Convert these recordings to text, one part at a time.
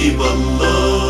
حبيب الله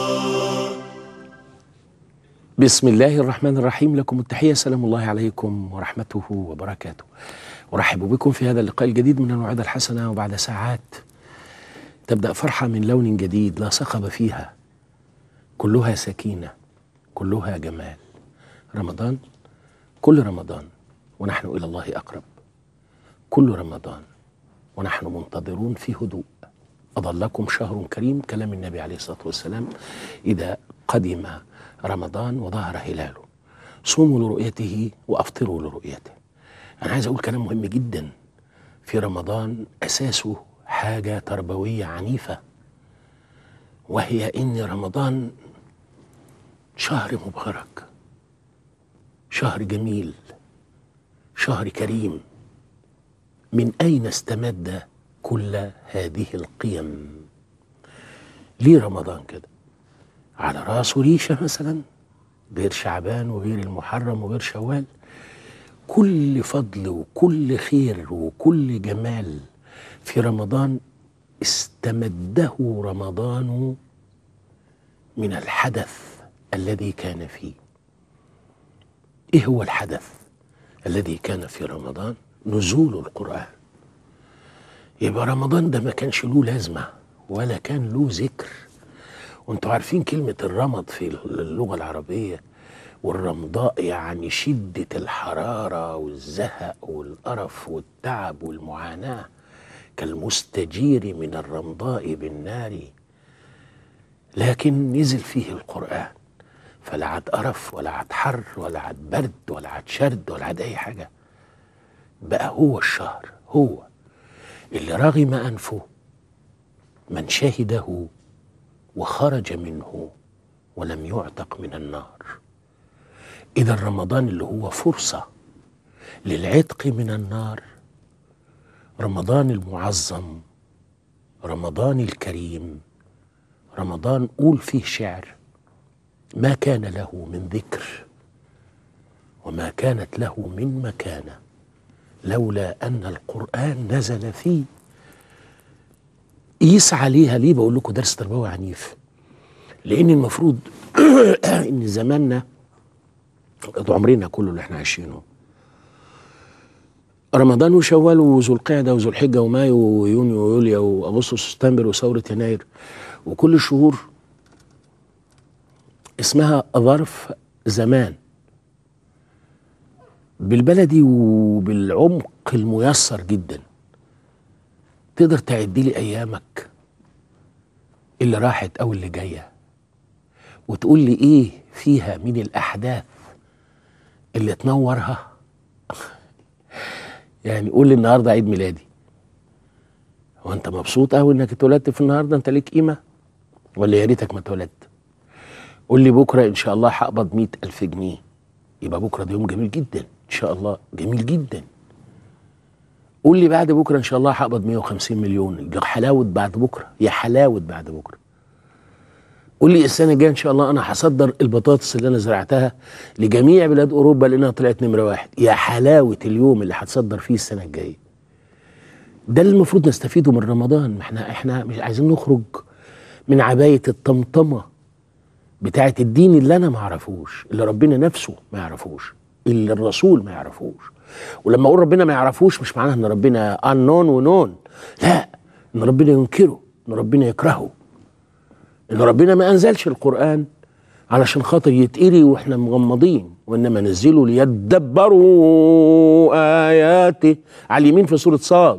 بسم الله الرحمن الرحيم لكم التحية سلام الله عليكم ورحمته وبركاته أرحب بكم في هذا اللقاء الجديد من الموعظة الحسنة وبعد ساعات تبدأ فرحة من لون جديد لا صخب فيها كلها سكينة كلها جمال رمضان كل رمضان ونحن إلى الله أقرب كل رمضان ونحن منتظرون في هدوء أظلكم شهر كريم كلام النبي عليه الصلاة والسلام إذا قدم رمضان وظهر هلاله صوموا لرؤيته وأفطروا لرؤيته أنا عايز أقول كلام مهم جدا في رمضان أساسه حاجة تربوية عنيفة وهي إن رمضان شهر مبارك شهر جميل شهر كريم من أين استمد كل هذه القيم ليه رمضان كده على راسه ريشة مثلا غير شعبان وغير المحرم وغير شوال كل فضل وكل خير وكل جمال في رمضان استمده رمضان من الحدث الذي كان فيه ايه هو الحدث الذي كان في رمضان نزول القرآن يبقى رمضان ده ما كانش له لازمة ولا كان له ذكر وانتوا عارفين كلمة الرمض في اللغة العربية والرمضاء يعني شدة الحرارة والزهق والقرف والتعب والمعاناة كالمستجير من الرمضاء بالنار لكن نزل فيه القرآن فلا عاد قرف ولا عاد حر ولا عاد برد ولا عاد شرد ولا عاد أي حاجة بقى هو الشهر هو اللي رغم أنفه من شهده وخرج منه ولم يعتق من النار إذا رمضان اللي هو فرصة للعتق من النار رمضان المعظم رمضان الكريم رمضان قول فيه شعر ما كان له من ذكر وما كانت له من مكانه لولا ان القران نزل فيه قيس عليها ليه بقول لكم درس تربوي عنيف لان المفروض ان زماننا عمرنا كله اللي احنا عايشينه رمضان وشوال وذو القعده وذو الحجه ومايو ويونيو ويوليو واغسطس وسبتمبر وثوره يناير وكل الشهور اسمها ظرف زمان بالبلدي وبالعمق الميسر جدا تقدر تعد لي ايامك اللي راحت او اللي جايه وتقول لي ايه فيها من الاحداث اللي تنورها يعني قول لي النهارده عيد ميلادي هو انت مبسوط قوي انك اتولدت في النهارده انت ليك قيمه ولا يا ريتك ما اتولدت قول لي بكره ان شاء الله هقبض مئة ألف جنيه يبقى بكره ده يوم جميل جدا ان شاء الله جميل جدا قول لي بعد بكره ان شاء الله هقبض 150 مليون يا حلاوه بعد بكره يا حلاوه بعد بكره قول لي السنه الجايه ان شاء الله انا هصدر البطاطس اللي انا زرعتها لجميع بلاد اوروبا لانها طلعت نمره واحد يا حلاوه اليوم اللي هتصدر فيه السنه الجايه ده اللي المفروض نستفيده من رمضان ما احنا احنا مش عايزين نخرج من عبايه الطمطمه بتاعت الدين اللي انا ما اعرفوش اللي ربنا نفسه ما يعرفوش اللي الرسول ما يعرفوش ولما اقول ربنا ما يعرفوش مش معناها ان ربنا انون ونون لا ان ربنا ينكره ان ربنا يكرهه ان ربنا ما انزلش القران علشان خاطر يتقري واحنا مغمضين وانما نزله ليدبروا اياته على اليمين في سوره صاد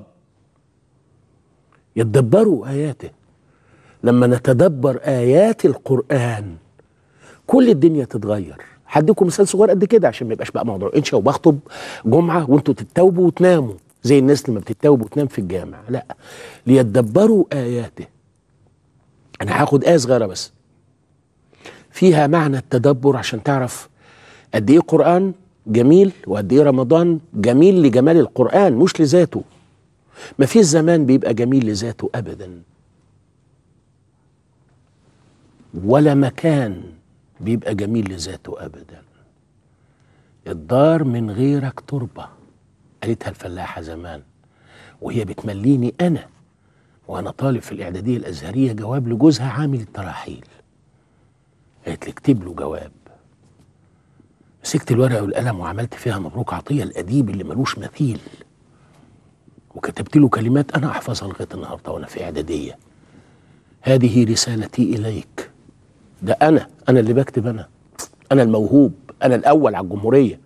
يدبروا اياته لما نتدبر ايات القران كل الدنيا تتغير هديكم مثال صغير قد كده عشان ما يبقاش بقى موضوع انشا وبخطب جمعه وانتوا تتوبوا وتناموا زي الناس لما بتتوب وتنام في الجامع لا ليدبروا اياته انا هاخد ايه صغيره بس فيها معنى التدبر عشان تعرف قد ايه قران جميل وقد ايه رمضان جميل لجمال القران مش لذاته ما فيش زمان بيبقى جميل لذاته ابدا ولا مكان بيبقى جميل لذاته ابدا الدار من غيرك تربه قالتها الفلاحه زمان وهي بتمليني انا وانا طالب في الاعداديه الازهريه جواب لجوزها عامل التراحيل قالت لي اكتب له جواب مسكت الورقه والقلم وعملت فيها مبروك عطيه الاديب اللي ملوش مثيل وكتبت له كلمات انا احفظها لغايه النهارده وانا في اعداديه هذه رسالتي اليك ده انا انا اللي بكتب انا انا الموهوب انا الاول على الجمهوريه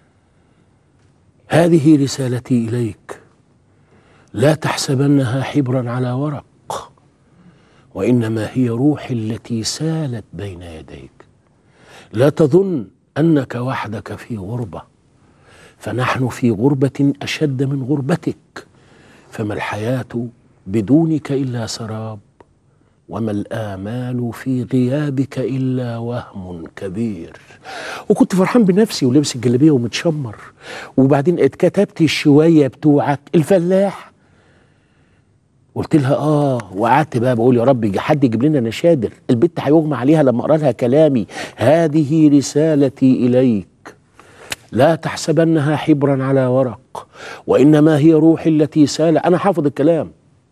هذه رسالتي اليك لا تحسبنها حبرا على ورق وانما هي روحي التي سالت بين يديك لا تظن انك وحدك في غربه فنحن في غربه اشد من غربتك فما الحياه بدونك الا سراب وما الآمال في غيابك إلا وهم كبير وكنت فرحان بنفسي ولابس الجلابية ومتشمر وبعدين اتكتبت الشوية بتوعك الفلاح قلت لها اه وقعدت بقى بقول يا رب حد يجيب لنا نشادر البت هيغمى عليها لما اقرا لها كلامي هذه رسالتي اليك لا تحسبنها حبرا على ورق وانما هي روحي التي سال انا حافظ الكلام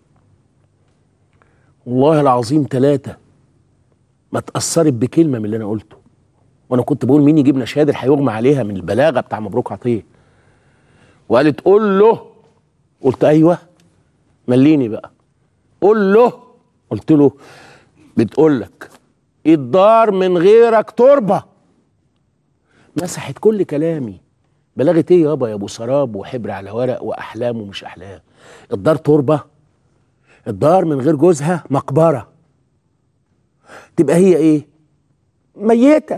والله العظيم ثلاثة ما تأثرت بكلمة من اللي أنا قلته وأنا كنت بقول مين يجيب نشادر هيغمى عليها من البلاغة بتاع مبروك عطية وقالت قول له قلت أيوه مليني بقى قول له قلت له بتقول لك الدار من غيرك تربة مسحت كل كلامي بلاغة ايه يابا يا ابو سراب وحبر على ورق واحلام ومش احلام الدار تربه الدار من غير جوزها مقبره تبقى هي ايه ميته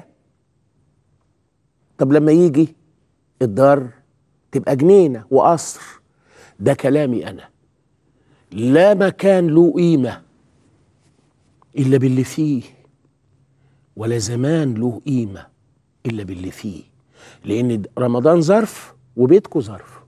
طب لما يجي الدار تبقى جنينه وقصر ده كلامي انا لا مكان له قيمه الا باللي فيه ولا زمان له قيمه الا باللي فيه لان رمضان ظرف وبيتكم ظرف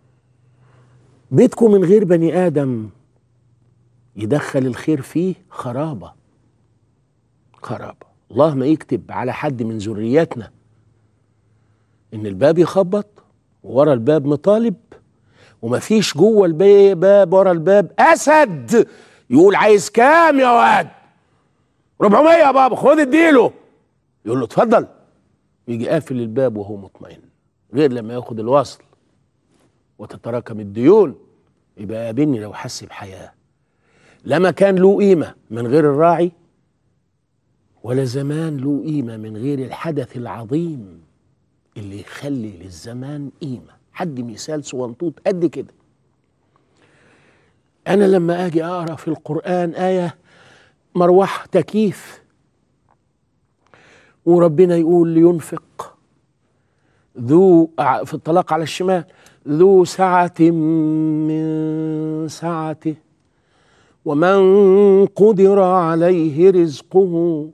بيتكم من غير بني ادم يدخل الخير فيه خرابة خرابة الله ما يكتب على حد من ذرياتنا ان الباب يخبط وورا الباب مطالب ومفيش جوه الباب ورا الباب اسد يقول عايز كام يا واد 400 يا بابا خد اديله يقول له اتفضل يجي قافل الباب وهو مطمئن غير لما ياخد الوصل وتتراكم الديون يبقى قابلني لو حس بحياه لا مكان له قيمة من غير الراعي ولا زمان له قيمة من غير الحدث العظيم اللي يخلي للزمان قيمة حد مثال صغنطوط قد كده أنا لما أجي أقرأ في القرآن آية مروحة تكييف وربنا يقول لينفق ذو في الطلاق على الشمال ذو سعة من سعته ومن قدر عليه رزقه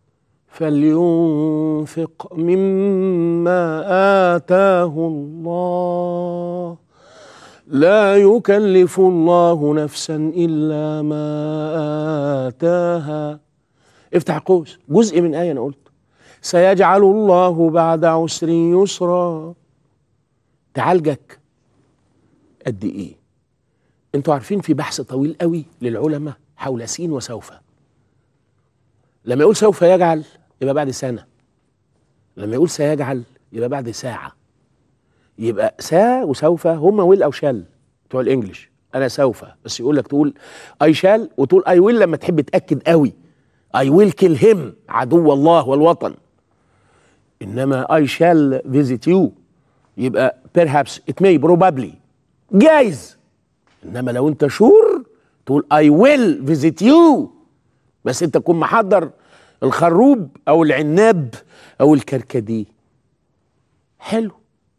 فلينفق مما آتاه الله لا يكلف الله نفسا إلا ما آتاها افتح قوس جزء من آية أنا قلت سيجعل الله بعد عسر يسرا تعالجك قد إيه انتوا عارفين في بحث طويل قوي للعلماء حول سين وسوف لما يقول سوف يجعل يبقى بعد سنة لما يقول سيجعل يبقى بعد ساعة يبقى سا وسوف هما ويل أو شال بتوع الإنجليش أنا سوف بس يقول لك تقول أي شال وتقول أي ويل لما تحب تأكد قوي أي ويل كيل هيم عدو الله والوطن إنما أي شال فيزيت يو يبقى perhaps it may probably جايز انما لو انت شور تقول اي ويل فيزيت يو بس انت تكون محضر الخروب او العناب او الكركديه حلو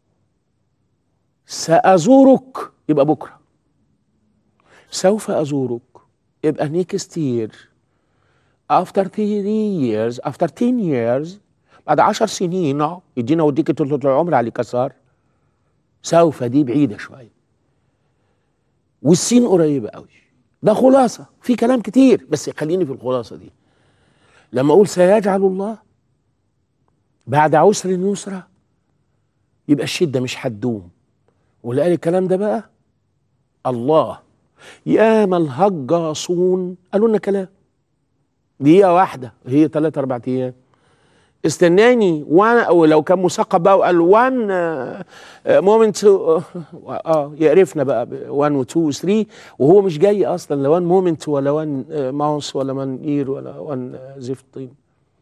سأزورك يبقى بكرة سوف أزورك يبقى next year after three years after 10 years بعد عشر سنين يدينا وديك طول العمر على كسار سوف دي بعيدة شوية والسين قريبة قوي ده خلاصة في كلام كتير بس خليني في الخلاصة دي لما أقول سيجعل الله بعد عسر يسرا يبقى الشدة مش هتدوم واللي قال الكلام ده بقى الله ياما الهجاصون قالوا لنا كلام دقيقة واحدة هي ثلاثة أربع أيام استناني وانا او لو كان مثقف بقى وقال 1 مومنت اه يعرفنا بقى 1 و 2 و 3 وهو مش جاي اصلا لا 1 مومنت ولا 1 ماوس ولا 1 اير ولا 1 زفت طين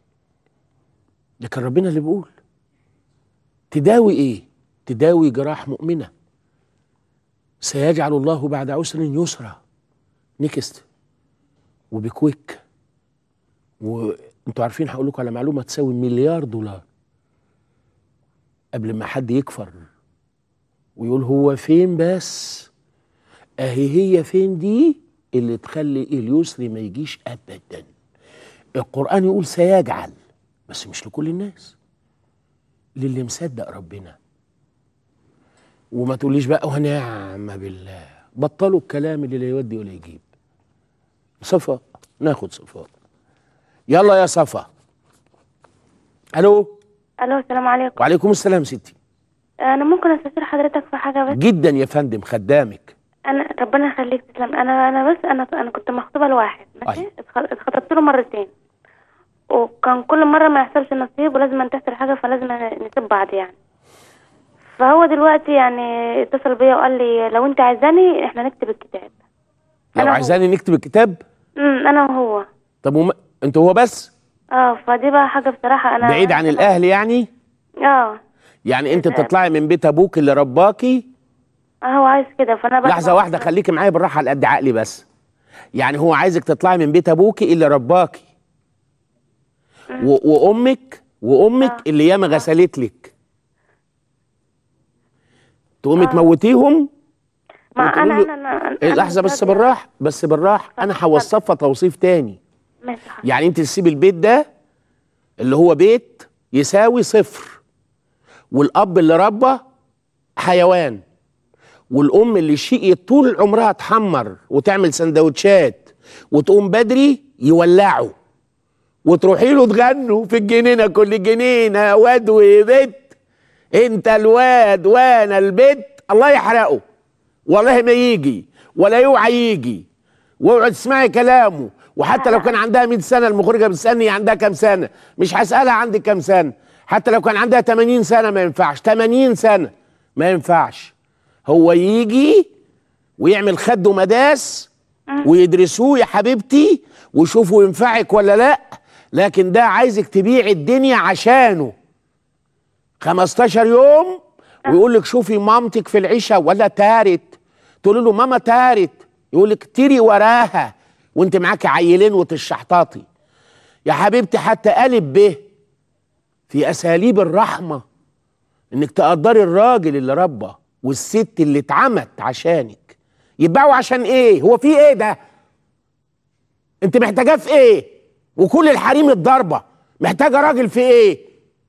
لكن ربنا اللي بيقول تداوي ايه؟ تداوي جراح مؤمنه سيجعل الله بعد عسر يسرا نكست وبكويك وانتوا عارفين هقول لكم على معلومه تساوي مليار دولار قبل ما حد يكفر ويقول هو فين بس اهي هي فين دي اللي تخلي اليسر ما يجيش ابدا القران يقول سيجعل بس مش لكل الناس للي مصدق ربنا وما تقوليش بقى ونعم بالله بطلوا الكلام اللي لا يودي ولا يجيب صفا ناخد صفات يلا يا صفا الو الو السلام عليكم وعليكم السلام ستي انا ممكن استشير حضرتك في حاجه بس جدا يا فندم خدامك انا ربنا يخليك تسلم انا انا بس انا انا كنت مخطوبه لواحد ماشي أيوة. اتخ- اتخطبت له مرتين وكان كل مره ما يحصلش نصيب ولازم تحصل حاجه فلازم نسيب بعض يعني فهو دلوقتي يعني اتصل بيا وقال لي لو انت عايزاني احنا نكتب الكتاب لو أنا هو. عايزاني نكتب الكتاب امم انا وهو طب وما انت هو بس اه فدي بقى حاجه بصراحه انا بعيد عن الاهل يعني اه يعني انت الأهل. بتطلعي من بيت ابوك اللي رباكي هو عايز كده فانا بقى لحظه واحده خليكي معايا بالراحه على قد عقلي بس يعني هو عايزك تطلعي من بيت ابوكي اللي رباكي و- وامك وامك آه. اللي ياما غسلت لك تقومي تموتيهم ما وتقولي انا له- انا انا إيه، أنا لحظه بس راضية. بالراحه بس بالراحه انا هوصفها توصيف تاني ماشي حاضر. يعني انت تسيب البيت ده اللي هو بيت يساوي صفر والاب اللي ربى حيوان والام اللي شقيت طول عمرها تحمر وتعمل سندوتشات وتقوم بدري يولعوا وتروحي له تغنوا في الجنينه كل جنينه واد وبيت انت الواد وانا البيت الله يحرقه والله ما يجي ولا يوعى يجي واوعي تسمعي كلامه وحتى لو كان عندها 100 سنه المخرجه بتسالني عندها كام سنه مش هسالها عندك كام سنه حتى لو كان عندها 80 سنه ما ينفعش 80 سنه ما ينفعش هو يجي ويعمل خد ومداس ويدرسوه يا حبيبتي ويشوفوا ينفعك ولا لا لكن ده عايزك تبيع الدنيا عشانه 15 يوم ويقول لك شوفي مامتك في العشاء ولا تارت تقول له ماما تارت يقول لك تيري وراها وانت معاك عيلين وتشحطاطي يا حبيبتي حتى قالب به في اساليب الرحمه انك تقدري الراجل اللي ربى والست اللي اتعمت عشانك يتباعوا عشان ايه هو في ايه ده انت محتاجاه في ايه وكل الحريم الضربه محتاجه راجل في ايه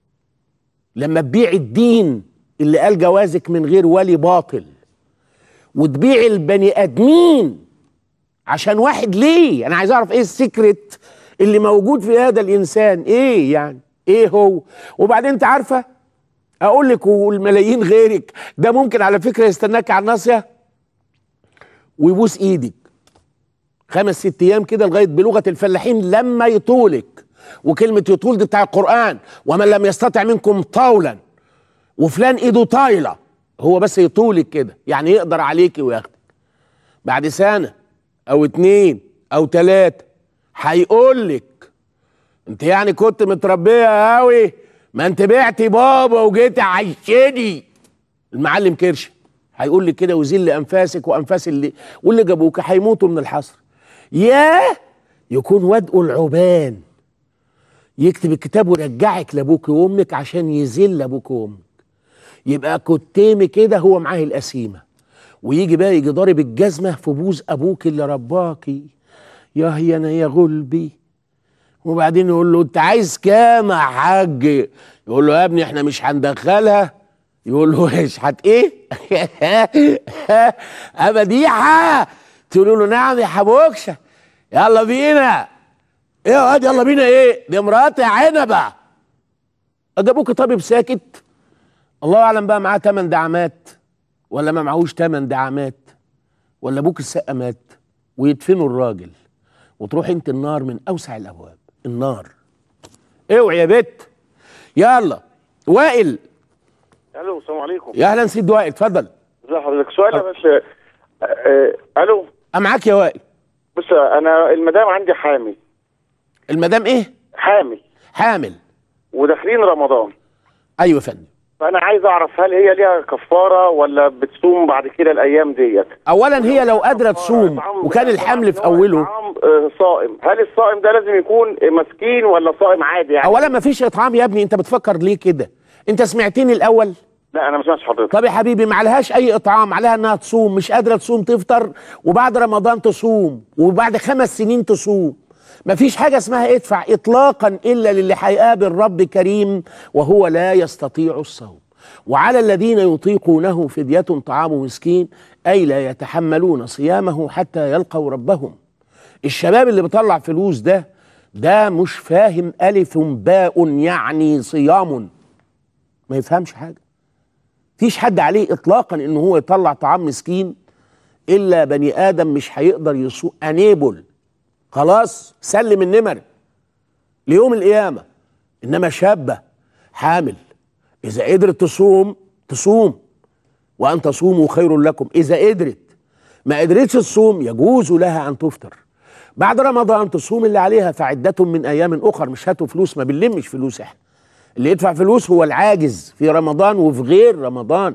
لما تبيع الدين اللي قال جوازك من غير ولي باطل وتبيع البني ادمين عشان واحد ليه انا عايز اعرف ايه السكرت اللي موجود في هذا الانسان ايه يعني ايه هو وبعدين انت عارفه اقول لك والملايين غيرك ده ممكن على فكره يستناك على الناصيه ويبوس ايدك خمس ست ايام كده لغايه بلغه الفلاحين لما يطولك وكلمه يطول دي بتاع القران ومن لم يستطع منكم طولا وفلان ايده طايله هو بس يطولك كده يعني يقدر عليكي وياخدك بعد سنه او اتنين او تلاته هيقول لك انت يعني كنت متربيه قوي ما انت بعتي بابا وجيتي عايشني المعلم كرش هيقول لك كده وذل انفاسك وانفاس اللي واللي جابوك هيموتوا من الحسره ياه يكون وادقه العبان يكتب الكتاب ويرجعك لابوك وامك عشان يذل ابوك وامك يبقى كتيمي كده هو معاه القسيمه ويجي بقى يجي ضارب الجزمه في بوز ابوك اللي رباكي يا هي انا يا غلبي وبعدين يقول له انت عايز كام يا حاج يقول له يا ابني احنا مش هندخلها يقول له ايش هت ايه ابديحه تقول له نعم يا حبوكشه يلا بينا ايه يا واد يلا بينا ايه دي مراتي عنبه جابوك طبيب ساكت الله اعلم بقى معاه تمن دعامات ولا ما معهوش تمن دعامات ولا ابوك السقه مات ويدفنوا الراجل وتروح انت النار من اوسع الابواب النار اوعي يا بت يلا وائل الو السلام عليكم يا اهلا سيد وائل اتفضل ازي حضرتك سؤال بس آه، آه، الو معاك يا وائل بص انا المدام عندي حامل المدام ايه حامل حامل وداخلين رمضان ايوه يا فندم فانا عايز اعرف هل هي ليها كفاره ولا بتصوم بعد كده الايام ديت اولا هي لو قادره تصوم إطعام- وكان الحمل في اوله إطعام، آه، صائم هل الصائم ده لازم يكون مسكين ولا صائم عادي يعني اولا ما فيش اطعام يا ابني انت بتفكر ليه كده انت سمعتني الاول لا انا ما سمعتش حضرتك طب يا حبيبي ما عليهاش اي اطعام عليها انها تصوم مش قادره تصوم تفطر وبعد رمضان تصوم وبعد خمس سنين تصوم ما فيش حاجه اسمها ادفع اطلاقا الا للي هيقابل رب كريم وهو لا يستطيع الصوم وعلى الذين يطيقونه فدية طعام مسكين أي لا يتحملون صيامه حتى يلقوا ربهم الشباب اللي بيطلع فلوس ده ده مش فاهم ألف باء يعني صيام ما يفهمش حاجة فيش حد عليه اطلاقا ان هو يطلع طعام مسكين الا بني ادم مش هيقدر يسوق انيبل خلاص سلم النمر ليوم القيامه انما شابه حامل اذا قدرت تصوم تصوم وان تصوموا خير لكم اذا قدرت ما قدرتش تصوم يجوز لها ان تفطر بعد رمضان تصوم اللي عليها فعدة من ايام اخر مش هاتوا فلوس ما بنلمش فلوس احنا اللي يدفع فلوس هو العاجز في رمضان وفي غير رمضان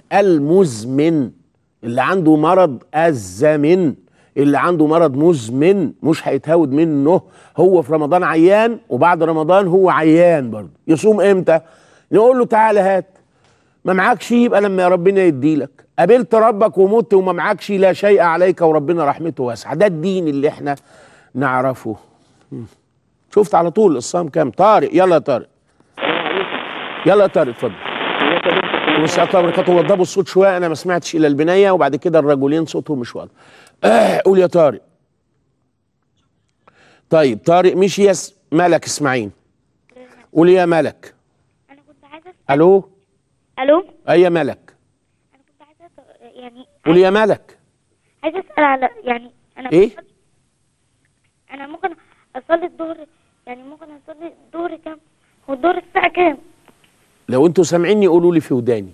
المزمن اللي عنده مرض الزمن اللي عنده مرض مزمن مش هيتهود منه هو في رمضان عيان وبعد رمضان هو عيان برضه يصوم امتى نقول له تعالى هات ما معكش يبقى لما ربنا يديلك قابلت ربك ومت وما معكش لا شيء عليك وربنا رحمته واسعه ده الدين اللي احنا نعرفه مم. شفت على طول الصام كام طارق يلا يا طارق يلا يا طارق اتفضل والسلام عليكم ورحمه الله وضبوا الصوت شويه انا ما سمعتش الا البنايه وبعد كده الرجلين صوتهم مش واضح آه قول يا طارق طيب طارق مش يس مالك اسماعيل قول يا ملك انا كنت عايزه الو الو اي يا ملك انا كنت عايزه أس- يعني قول يا ملك عايزه اسال على يعني انا إيه؟ بصلي- انا ممكن اصلي الظهر يعني ممكن اصلي الظهر كام والظهر الساعه كام لو انتوا سامعيني قولوا لي في وداني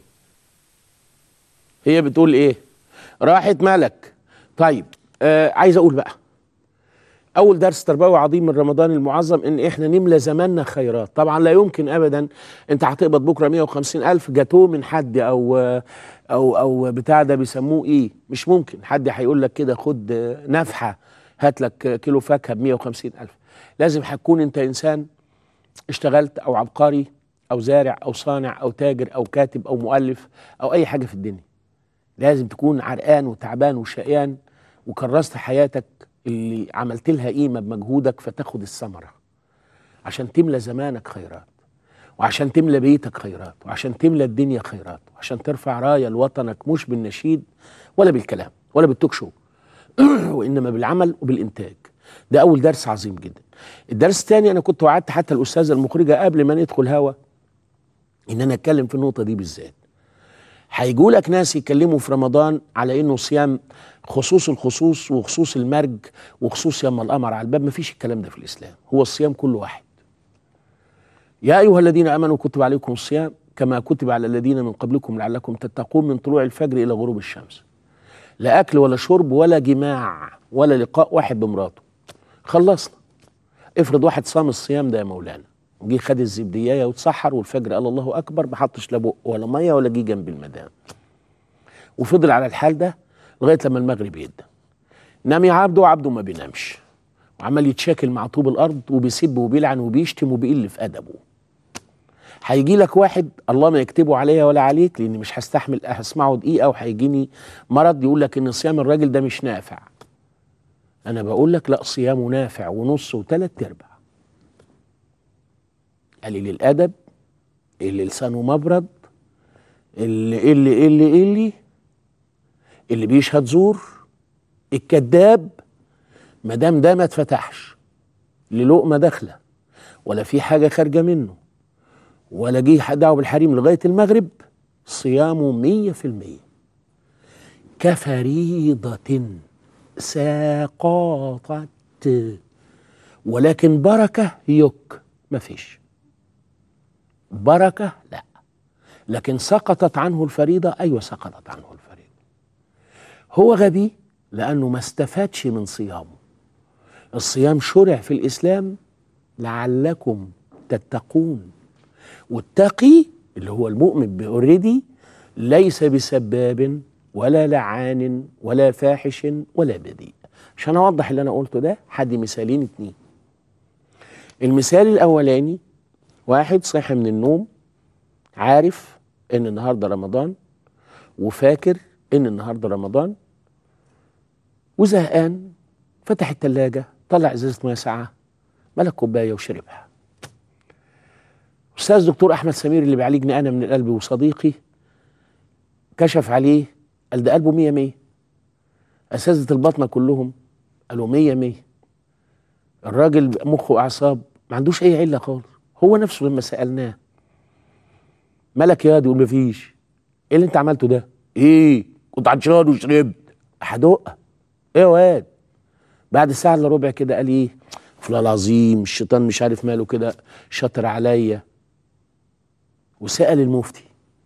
هي بتقول ايه راحت ملك طيب آه عايز اقول بقى اول درس تربوي عظيم من رمضان المعظم ان احنا نملى زماننا خيرات طبعا لا يمكن ابدا انت هتقبض بكره 150 الف جاتوه من حد او او او بتاع ده بيسموه ايه مش ممكن حد هيقول لك كده خد آه، نفحه هات لك كيلو فاكهه ب 150 الف لازم هتكون انت انسان اشتغلت او عبقري او زارع او صانع او تاجر او كاتب او مؤلف او اي حاجه في الدنيا لازم تكون عرقان وتعبان وشقيان وكرست حياتك اللي عملت لها قيمه بمجهودك فتاخد الثمره عشان تملى زمانك خيرات وعشان تملى بيتك خيرات وعشان تملى الدنيا خيرات وعشان ترفع رايه لوطنك مش بالنشيد ولا بالكلام ولا بالتوك شو وانما بالعمل وبالانتاج ده اول درس عظيم جدا الدرس الثاني انا كنت وعدت حتى الاستاذه المخرجه قبل ما ندخل هوا ان انا اتكلم في النقطه دي بالذات هيجوا لك ناس يتكلموا في رمضان على انه صيام خصوص الخصوص وخصوص المرج وخصوص يوم القمر على الباب مفيش الكلام ده في الاسلام هو الصيام كل واحد يا ايها الذين امنوا كتب عليكم الصيام كما كتب على الذين من قبلكم لعلكم تتقون من طلوع الفجر الى غروب الشمس لا اكل ولا شرب ولا جماع ولا لقاء واحد بمراته خلصنا افرض واحد صام الصيام ده يا مولانا وجي خد الزبدية واتسحر والفجر قال الله اكبر ما حطش لا بق ولا ميه ولا جه جنب المدام وفضل على الحال ده لغايه لما المغرب يدى نام يا عبده وعبده ما بينامش وعمال يتشاكل مع طوب الارض وبيسب وبيلعن وبيشتم وبيقل في ادبه هيجي لك واحد الله ما يكتبه عليا ولا عليك لاني مش هستحمل هسمعه دقيقه وهيجيني مرض يقول لك ان صيام الراجل ده مش نافع انا بقول لك لا صيامه نافع ونص وثلاث ارباع قليل الادب اللي لسانه مبرد اللي اللي اللي اللي اللي بيشهد زور الكذاب ما دام ده ما اتفتحش للقمه داخله ولا في حاجه خارجه منه ولا جه دعوه بالحريم لغايه المغرب صيامه مية في المية كفريضة ساقطت ولكن بركة يك مفيش بركة لا لكن سقطت عنه الفريضة أيوة سقطت عنه الفريضة هو غبي لأنه ما استفادش من صيامه الصيام شرع في الإسلام لعلكم تتقون والتقي اللي هو المؤمن اوريدي ليس بسباب ولا لعان ولا فاحش ولا بذيء عشان اوضح اللي انا قلته ده حدي مثالين اتنين المثال الاولاني واحد صحي من النوم عارف ان النهارده رمضان وفاكر ان النهارده رمضان وزهقان فتح التلاجة طلع ازازة مية ساقعة ملك كوباية وشربها أستاذ دكتور أحمد سمير اللي بيعالجني أنا من القلب وصديقي كشف عليه قال ده قلبه مية مية أساتذة البطنة كلهم قالوا مية مية الراجل مخه وأعصاب ما عندوش أي علة خالص هو نفسه لما سألناه مالك يا يقول مفيش ايه اللي انت عملته ده ايه كنت عطشان وشربت هدق ايه يا واد بعد ساعه الا ربع كده قال ايه فلان العظيم الشيطان مش عارف ماله كده شطر عليا وسال المفتي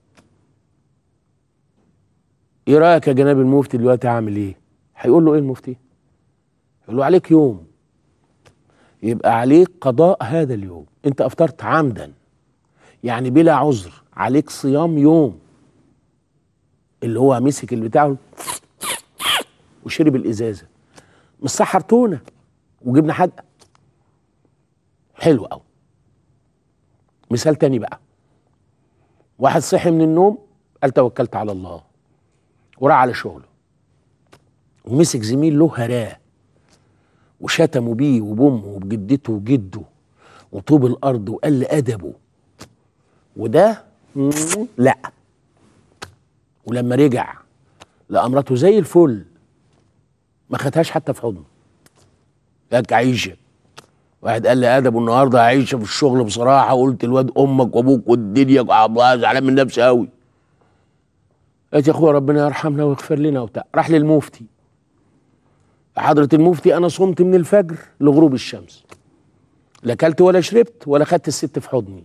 ايه رايك يا جناب المفتي دلوقتي اعمل ايه هيقول له ايه المفتي يقول له عليك يوم يبقى عليك قضاء هذا اليوم انت افطرت عمدا يعني بلا عذر عليك صيام يوم اللي هو مسك البتاع وشرب الازازه مش سحرتونا وجبنا حدقه حلو قوي مثال تاني بقى واحد صحي من النوم قال توكلت على الله وراح على شغله ومسك زميل له هراه وشتموا بيه وبامه وبجدته وجده وطوب الارض وقل ادبه وده مم، لا ولما رجع لقى مراته زي الفل ما خدهاش حتى في حضنه لك عيشه واحد قال لي ادبه النهارده عايشه في الشغل بصراحه قلت الواد امك وابوك والدنيا والله زعلان من نفسي قوي قالت يا اخويا ربنا يرحمنا ويغفر لنا وبتاع راح للمفتي حضرة المفتي انا صمت من الفجر لغروب الشمس لا اكلت ولا شربت ولا خدت الست في حضني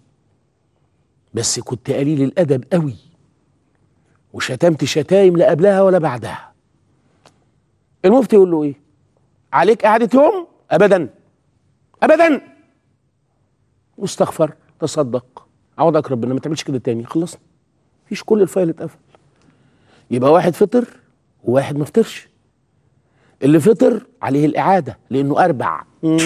بس كنت قليل الادب قوي وشتمت شتايم لا قبلها ولا بعدها المفتي يقول له ايه عليك قعدة يوم ابدا ابدا واستغفر تصدق عوضك ربنا ما تعملش كده تاني خلصنا مفيش كل الفايل اتقفل يبقى واحد فطر وواحد ما فطرش اللي فطر عليه الاعاده لانه اربع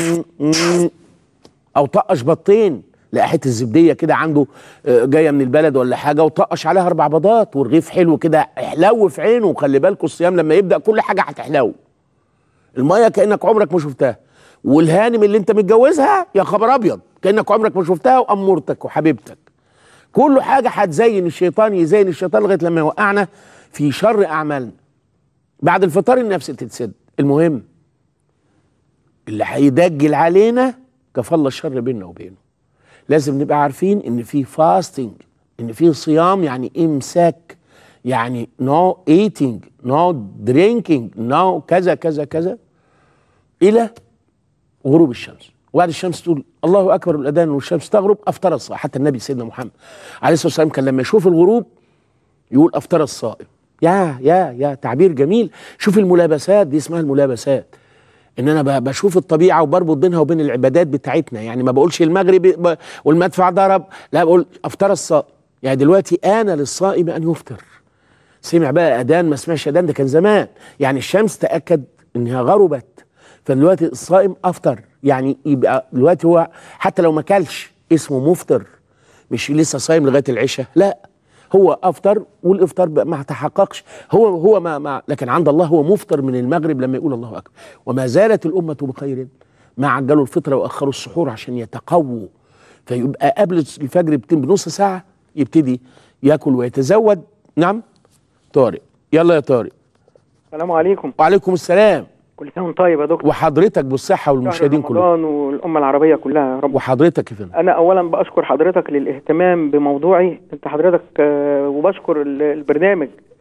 او طقش بطين لقى حته الزبديه كده عنده آه، جايه من البلد ولا حاجه وطقش عليها اربع بيضات والرغيف حلو كده احلو في عينه وخلي بالكوا الصيام لما يبدا كل حاجه هتحلو الميه كانك عمرك ما شفتها والهانم اللي انت متجوزها يا خبر ابيض كانك عمرك ما شفتها وامورتك وحبيبتك كل حاجه هتزين الشيطان يزين الشيطان لغايه لما يوقعنا في شر اعمالنا بعد الفطار النفس تتسد المهم اللي هيدجل علينا كفل الشر بيننا وبينه لازم نبقى عارفين ان في فاستنج ان في صيام يعني امساك يعني نو ايتنج نو درينكينج نو كذا كذا كذا الى غروب الشمس وبعد الشمس تقول الله اكبر بالاذان والشمس تغرب افطر الصائم حتى النبي سيدنا محمد عليه الصلاه والسلام كان لما يشوف الغروب يقول افطر الصائم يا يا يا تعبير جميل شوف الملابسات دي اسمها الملابسات ان انا ب- بشوف الطبيعه وبربط بينها وبين العبادات بتاعتنا يعني ما بقولش المغرب ب- والمدفع ضرب لا بقول افطر الصائم يعني دلوقتي آن للصائم ان يفطر سمع بقى اذان ما سمعش اذان ده كان زمان يعني الشمس تاكد انها غربت فدلوقتي الصائم افطر يعني يبقى دلوقتي هو حتى لو ما كلش اسمه مفطر مش لسه صايم لغايه العشاء لا هو افطر والافطار بقى ما تحققش هو هو ما, ما لكن عند الله هو مفطر من المغرب لما يقول الله اكبر وما زالت الامه بخير ما عجلوا الفطر واخروا السحور عشان يتقووا فيبقى قبل الفجر بت- بنص ساعه يبتدي ياكل ويتزود نعم طارق يلا يا طارق السلام عليكم وعليكم السلام كل سنه وانت طيب يا دكتور وحضرتك بالصحه والمشاهدين شهر كلهم رمضان والامه العربيه كلها يا رب وحضرتك يا فندم انا اولا بشكر حضرتك للاهتمام بموضوعي انت حضرتك آه، وبشكر ال- البرنامج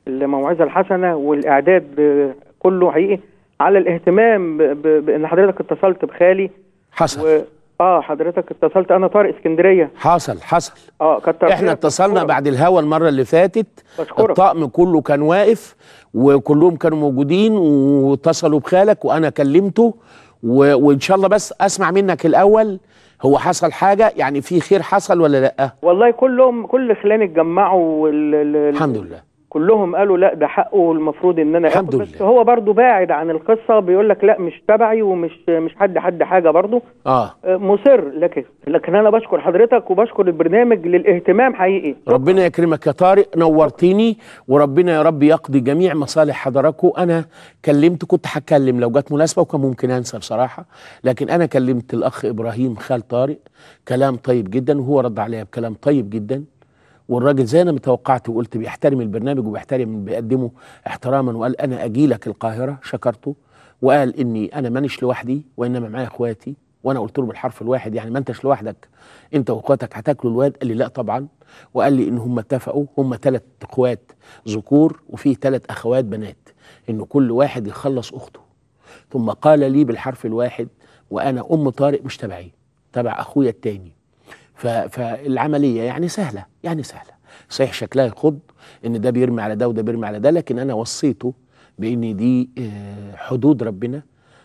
الموعظه الحسنه والاعداد ب- كله حقيقي على الاهتمام ب- ب- بان حضرتك اتصلت بخالي حصل و اه حضرتك اتصلت انا طارق اسكندريه حصل حصل اه كتر احنا خيرك، اتصلنا بشكرك. بعد الهوا المره اللي فاتت بشكرك. الطقم كله كان واقف وكلهم كانوا موجودين واتصلوا بخالك وانا كلمته و... وان شاء الله بس اسمع منك الاول هو حصل حاجه يعني في خير حصل ولا لا والله كلهم كل خلان اتجمعوا وال... ال- ال- الحمد لله كلهم قالوا لا ده حقه المفروض ان انا الحمد آخد، بس لله. هو برضو باعد عن القصه بيقول لك لا مش تبعي ومش مش حد حد حاجه برضو اه آه، مصر لكن لكن انا بشكر حضرتك وبشكر البرنامج للاهتمام حقيقي ربنا يكرمك يا طارق نورتني وربنا يا رب يقضي جميع مصالح حضراتكم انا كلمت كنت هتكلم لو جت مناسبه وكان ممكن انسى بصراحه لكن انا كلمت الاخ ابراهيم خال طارق كلام طيب جدا وهو رد عليا بكلام طيب جدا والراجل زي انا ما توقعت وقلت بيحترم البرنامج وبيحترم اللي بيقدمه احتراما وقال انا اجي لك القاهره شكرته وقال اني انا مانيش لوحدي وانما معايا اخواتي وانا قلت له بالحرف الواحد يعني ما انتش لوحدك انت واخواتك هتاكلوا الواد قال لي لا طبعا وقال لي ان هم اتفقوا هم ثلاث اخوات ذكور وفي ثلاث اخوات بنات ان كل واحد يخلص اخته ثم قال لي بالحرف الواحد وانا ام طارق مش تبعي تبع اخويا التاني ف- فالعمليه يعني سهله يعني سهله صحيح شكلها يخض ان ده بيرمي على ده وده بيرمي على ده لكن انا وصيته بان دي آه، حدود ربنا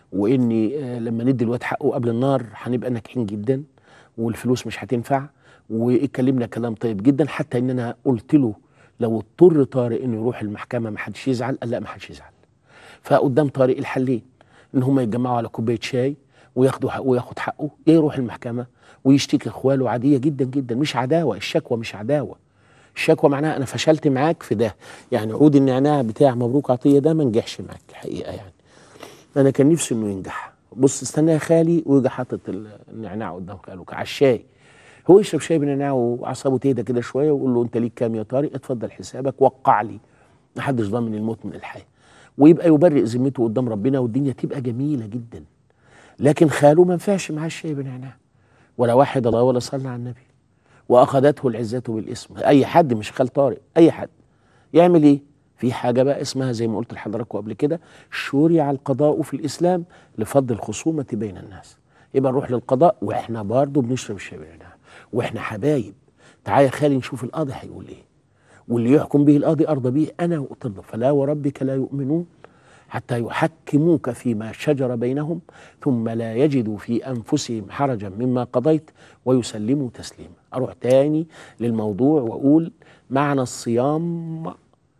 واني آه، لما ندي الواد حقه قبل النار هنبقى ناجحين جدا والفلوس مش هتنفع واتكلمنا كلام طيب جدا حتى ان انا قلت له لو اضطر طارق انه يروح المحكمه ما حدش يزعل قال لا ما حدش يزعل فقدام طارق الحلين ان هم يتجمعوا على كوبايه شاي وياخدوا حقه وياخد حقه يا يروح المحكمه ويشتكي اخواله عاديه جدا جدا مش عداوه الشكوى مش عداوه الشكوى معناها انا فشلت معاك في ده يعني عود النعناع بتاع مبروك عطيه ده ما نجحش معاك الحقيقه يعني انا كان نفسي انه ينجح بص استنى يا خالي ويجي حاطط ال- النعناع قدام خاله على الشاي هو يشرب شاي بالنعناع واعصابه تهدى كده شويه ويقول له انت ليك كام يا طارق اتفضل حسابك وقع لي محدش ضامن الموت من الحياه ويبقى يبرئ ذمته قدام ربنا والدنيا تبقى جميله جدا لكن خاله ما ينفعش معاه الشاي بالنعناع ولا واحد الله ولا صلى على النبي واخذته العزه بالاسم اي حد مش خال طارق اي حد يعمل ايه في حاجه بقى اسمها زي ما قلت لحضراتكم قبل كده شرع القضاء في الاسلام لفض الخصومه بين الناس يبقى نروح للقضاء واحنا برضه بنشرب الشاي بالنعناع واحنا حبايب تعالى يا خالي نشوف القاضي هيقول ايه واللي يحكم به القاضي ارضى به انا وقلت له فلا وربك لا يؤمنون حتى يحكموك فيما شجر بينهم ثم لا يجدوا في انفسهم حرجا مما قضيت ويسلموا تسليما اروح تاني للموضوع واقول معنى الصيام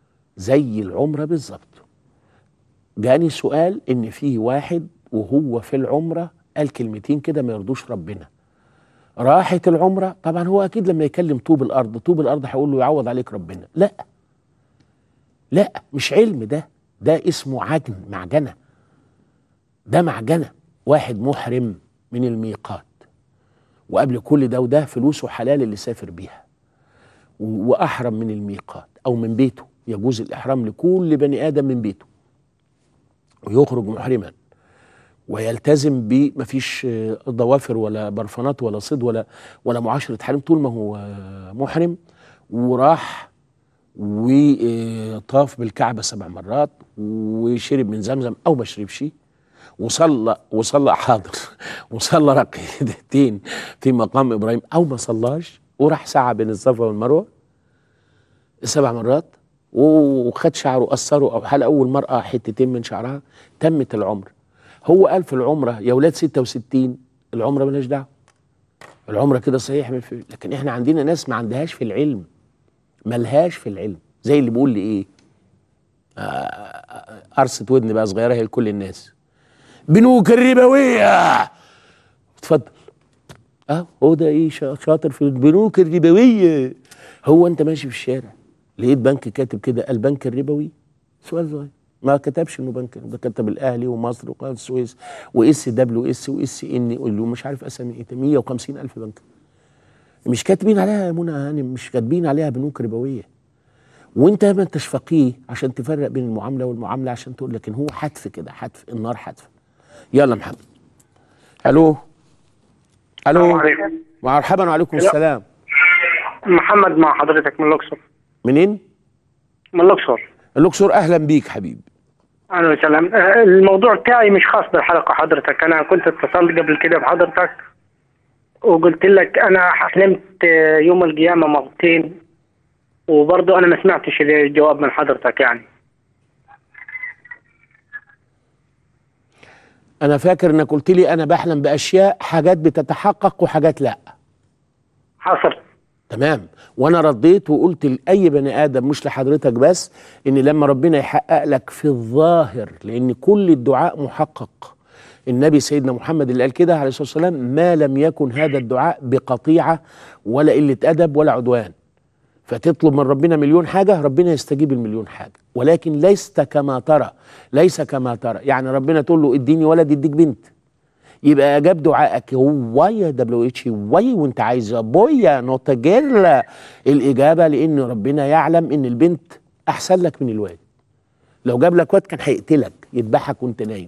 زي العمره بالظبط جاني سؤال ان في واحد وهو في العمره قال كلمتين كده ما يرضوش ربنا راحت العمره طبعا هو اكيد لما يكلم طوب الارض طوب الارض هيقول له يعوض عليك ربنا لا لا مش علم ده ده اسمه عجن معجنه ده معجنه واحد محرم من الميقات وقبل كل ده وده فلوسه حلال اللي سافر بيها و- واحرم من الميقات او من بيته يجوز الاحرام لكل بني ادم من بيته ويخرج محرما ويلتزم ب مفيش آه، ضوافر ولا برفانات ولا صيد ولا ولا معاشره حريم طول ما هو آه، محرم وراح وطاف بالكعبه سبع مرات وشرب من زمزم او ما شربش وصلى وصلى حاضر وصلى ركعتين في مقام ابراهيم او ما صلاش وراح سعى بين الصفا والمروه سبع مرات وخد شعره قصره او حلق اول مرأة حتتين من شعرها تمت العمر هو قال في العمره يا ولاد 66 العمره مالهاش دعوه العمره كده صحيح من في لكن احنا عندنا ناس ما عندهاش في العلم ملهاش في العلم زي اللي بيقول لي ايه آه، آه، قرصة ودن بقى صغيرة هي لكل الناس بنوك الربوية اتفضل اه هو ده ايه شا- شاطر في البنوك الربوية هو انت ماشي في الشارع لقيت بنك كاتب كده البنك الربوي سؤال صغير ما كتبش انه بنك ده كتب الاهلي ومصر وقناه السويس واس دبليو اس واس ان ومش عارف اسامي ايه 150 الف بنك مش كاتبين عليها يا منى هانم مش كاتبين عليها بنوك ربويه وانت ما انتش فقيه عشان تفرق بين المعامله والمعامله عشان تقول لكن هو حتف كده حتف النار حتف يلا محمد الو الو السلام عليكم مرحبا وعليكم السلام محمد مع حضرتك من الاقصر منين من الاقصر الاقصر اهلا بيك حبيبي اهلا وسهلا آه، الموضوع بتاعي مش خاص بالحلقه حضرتك انا كنت اتصلت قبل كده بحضرتك وقلت لك انا حلمت آه، يوم القيامه مرتين وبرضه انا ما سمعتش الجواب من حضرتك يعني انا فاكر انك قلت لي انا بحلم باشياء حاجات بتتحقق وحاجات لا حصل تمام وانا رديت وقلت لاي بني ادم مش لحضرتك بس ان لما ربنا يحقق لك في الظاهر لان كل الدعاء محقق النبي سيدنا محمد اللي قال كده عليه الصلاه والسلام ما لم يكن هذا الدعاء بقطيعه ولا قله ادب ولا عدوان فتطلب من ربنا مليون حاجه ربنا يستجيب المليون حاجه ولكن ليست كما ترى ليس كما ترى يعني ربنا تقول له اديني ولد يديك بنت يبقى اجاب دعائك هو يا دبليو اتش واي وانت عايز بويا نوت جيرل الاجابه لان ربنا يعلم ان البنت احسن لك من الواد لو جاب لك واد كان هيقتلك يذبحك وانت نايم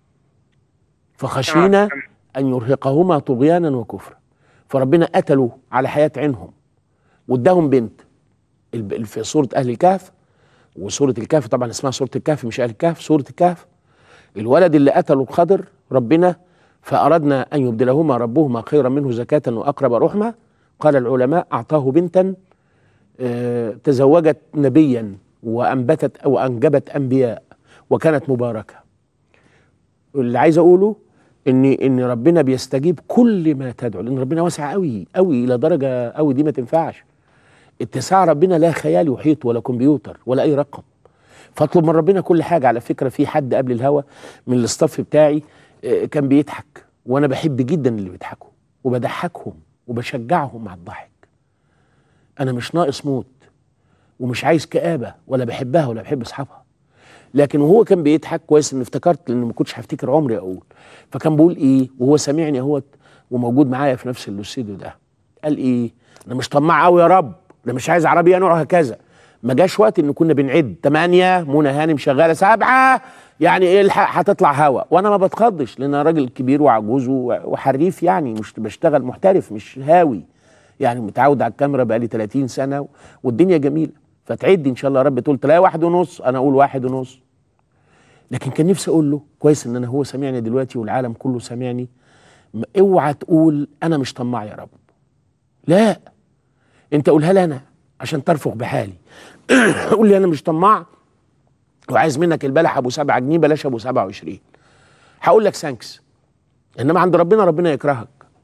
فخشينا ان يرهقهما طغيانا وكفرا فربنا قتلوا على حياه عينهم واداهم بنت الب- في سوره اهل الكهف وسوره الكهف طبعا اسمها سوره الكهف مش اهل الكهف سوره الكهف الولد اللي قتله الخضر ربنا فأردنا أن يبدلهما ربهما خيرا منه زكاة وأقرب رحمة قال العلماء أعطاه بنتا آه، تزوجت نبيا وأنبتت أو أنجبت أنبياء وكانت مباركة اللي عايز أقوله إن إن ربنا بيستجيب كل ما تدعو لأن ربنا واسع قوي قوي إلى درجة قوي دي ما تنفعش اتساع ربنا لا خيال يحيط ولا كمبيوتر ولا أي رقم فاطلب من ربنا كل حاجه على فكره في حد قبل الهوا من الاستاف بتاعي آه، كان بيضحك وانا بحب جدا اللي بيضحكوا وبضحكهم وبشجعهم على الضحك انا مش ناقص موت ومش عايز كآبه ولا بحبها ولا بحب اصحابها لكن وهو كان بيضحك كويس ان افتكرت لان ما كنتش هفتكر عمري اقول فكان بيقول ايه وهو سامعني اهوت وموجود معايا في نفس الاستوديو ده قال ايه انا مش طماع قوي يا رب انا مش عايز عربيه نوعها كذا ما جاش وقت ان كنا بنعد ثمانية منى هانم شغاله سبعة يعني ايه الحق هتطلع هوا وانا ما بتخضش لان انا راجل كبير وعجوز و- وحريف يعني مش بشتغل محترف مش هاوي يعني متعود على الكاميرا بقالي 30 سنه والدنيا جميله فتعد ان شاء الله يا رب تقول تلاقي واحد ونص انا اقول واحد ونص لكن كان نفسي اقول له كويس ان انا هو سامعني دلوقتي والعالم كله سامعني م- اوعى تقول انا مش طماع يا رب لا انت قولها لي انا عشان ترفق بحالي قول لي انا مش طماع وعايز منك البلح ابو سبعة جنيه بلاش ابو سبعة وعشرين هقول لك سانكس انما عند ربنا ربنا يكرهك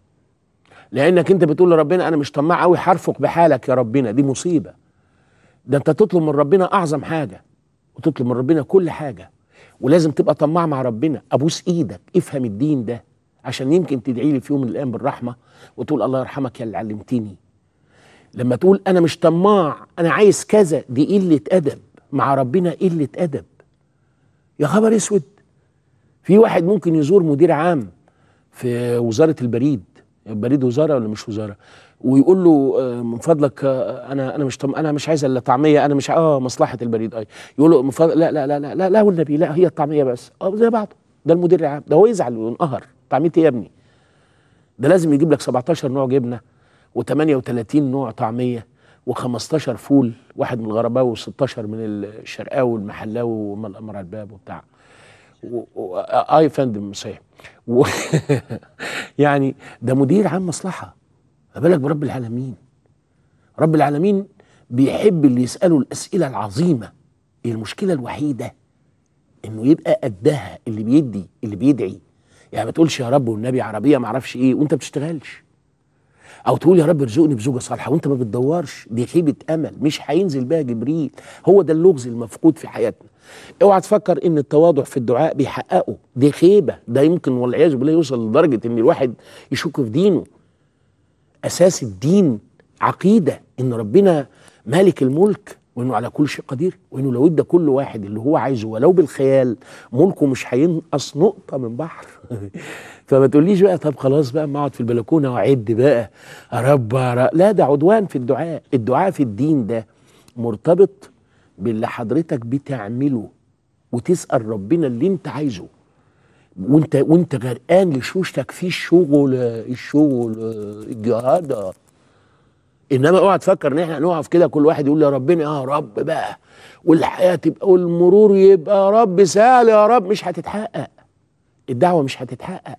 لانك انت بتقول لربنا انا مش طماع قوي هرفق بحالك يا ربنا دي مصيبه ده انت تطلب من ربنا اعظم حاجه وتطلب من ربنا كل حاجه ولازم تبقى طماع مع ربنا ابوس ايدك افهم الدين ده عشان يمكن تدعي لي في يوم من الايام بالرحمه وتقول الله يرحمك يا اللي علمتني لما تقول انا مش طماع انا عايز كذا دي قله ادب مع ربنا قله ادب يا خبر اسود في واحد ممكن يزور مدير عام في وزاره البريد البريد وزاره ولا مش وزاره ويقول له آه، من فضلك آه، انا انا مش طم... انا مش عايز الا طعميه انا مش ع- اه مصلحه البريد اي يقول له من فضل... لا لا لا لا لا لا والنبي لا هي الطعميه بس اه زي بعض ده المدير العام ده هو يزعل وينقهر طعميه ايه يا ابني ده لازم يجيب لك 17 نوع جبنه و38 نوع طعميه و15 فول واحد من الغرباوي و16 من الشرقاوي والمحلاوي ومن امر الباب وبتاع و... و... اه يا فندم صحيح و... يعني ده مدير عام مصلحه ما بالك برب العالمين رب العالمين بيحب اللي يسأله الأسئلة العظيمة هي المشكلة الوحيدة إنه يبقى قدها اللي بيدي اللي بيدعي يعني ما تقولش يا رب والنبي عربية ما اعرفش إيه وأنت بتشتغلش أو تقول يا رب ارزقني بزوجة صالحة وأنت ما بتدورش دي خيبة أمل مش هينزل بها جبريل هو ده اللغز المفقود في حياتنا اوعى تفكر ان التواضع في الدعاء بيحققه دي خيبه ده يمكن والعياذ بالله يوصل لدرجه ان الواحد يشك في دينه اساس الدين عقيده ان ربنا مالك الملك وانه على كل شيء قدير وانه لو ادى كل واحد اللي هو عايزه ولو بالخيال ملكه مش هينقص نقطه من بحر فما تقوليش بقى طب خلاص بقى ما اقعد في البلكونه واعد بقى يا رب يا رب. لا ده عدوان في الدعاء الدعاء في الدين ده مرتبط باللي حضرتك بتعمله وتسال ربنا اللي انت عايزه وانت وانت غرقان لشوشتك في الشغل الشغل الجهاد انما اوعى تفكر ان احنا نقف كده كل واحد يقول يا ربنا يا رب بقى والحياه تبقى والمرور يبقى يا رب سهل يا رب مش هتتحقق الدعوه مش هتتحقق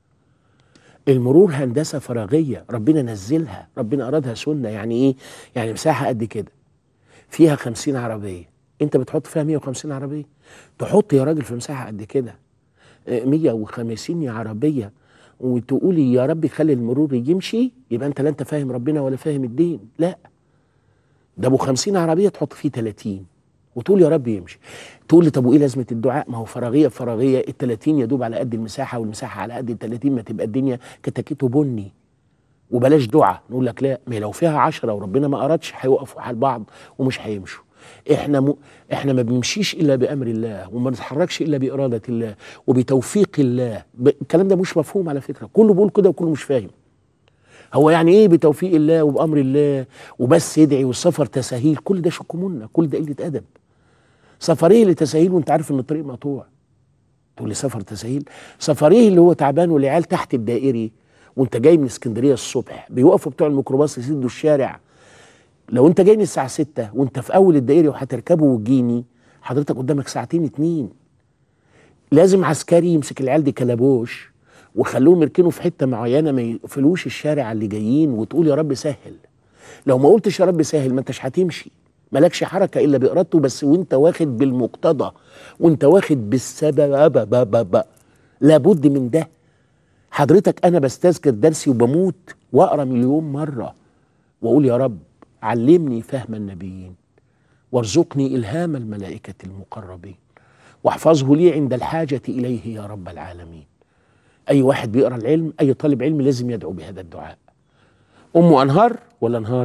المرور هندسه فراغيه ربنا نزلها ربنا ارادها سنه يعني ايه يعني مساحه قد كده فيها خمسين عربيه انت بتحط فيها 150 عربيه تحط يا راجل في مساحه قد كده آه، 150 عربيه وتقولي يا رب خلي المرور يمشي يبقى انت لا انت فاهم ربنا ولا فاهم الدين لا ده ابو 50 عربيه تحط فيه 30 وتقول يا رب يمشي تقول لي طب وايه لازمه الدعاء ما هو فراغيه فراغيه ال 30 يدوب على قد المساحه والمساحه على قد ال 30 ما تبقى الدنيا كتاكيته بني وبلاش دعاء نقول لك لا ما لو فيها عشرة وربنا ما أرادش هيوقفوا حال بعض ومش هيمشوا احنا م... احنا ما بنمشيش الا بامر الله وما نتحركش الا باراده الله وبتوفيق الله ب... الكلام ده مش مفهوم على فكره كله بيقول كده وكله مش فاهم هو يعني ايه بتوفيق الله وبامر الله وبس يدعي والسفر تساهيل كل ده شكمنا كل ده قله ادب سفريه لتساهيل وانت عارف ان الطريق مقطوع تقول لي سفر تساهيل سفريه اللي هو تعبان والعيال تحت الدائري وانت جاي من اسكندريه الصبح بيوقفوا بتوع الميكروباص يسدوا الشارع لو انت جاي من الساعه 6 وانت في اول الدائري وهتركبه وتجيني حضرتك قدامك ساعتين اتنين لازم عسكري يمسك العيال دي كلبوش وخلوهم يركنوا في حته معينه ما يقفلوش الشارع اللي جايين وتقول يا رب سهل لو ما قلتش يا رب سهل ما انتش هتمشي مالكش حركه الا بارادته بس وانت واخد بالمقتضى وانت واخد بالسبب لابد من ده حضرتك انا بستذكر درسي وبموت واقرا مليون مره واقول يا رب علمني فهم النبيين وارزقني الهام الملائكه المقربين واحفظه لي عند الحاجه اليه يا رب العالمين اي واحد بيقرا العلم اي طالب علم لازم يدعو بهذا الدعاء ام انهار ولا انهار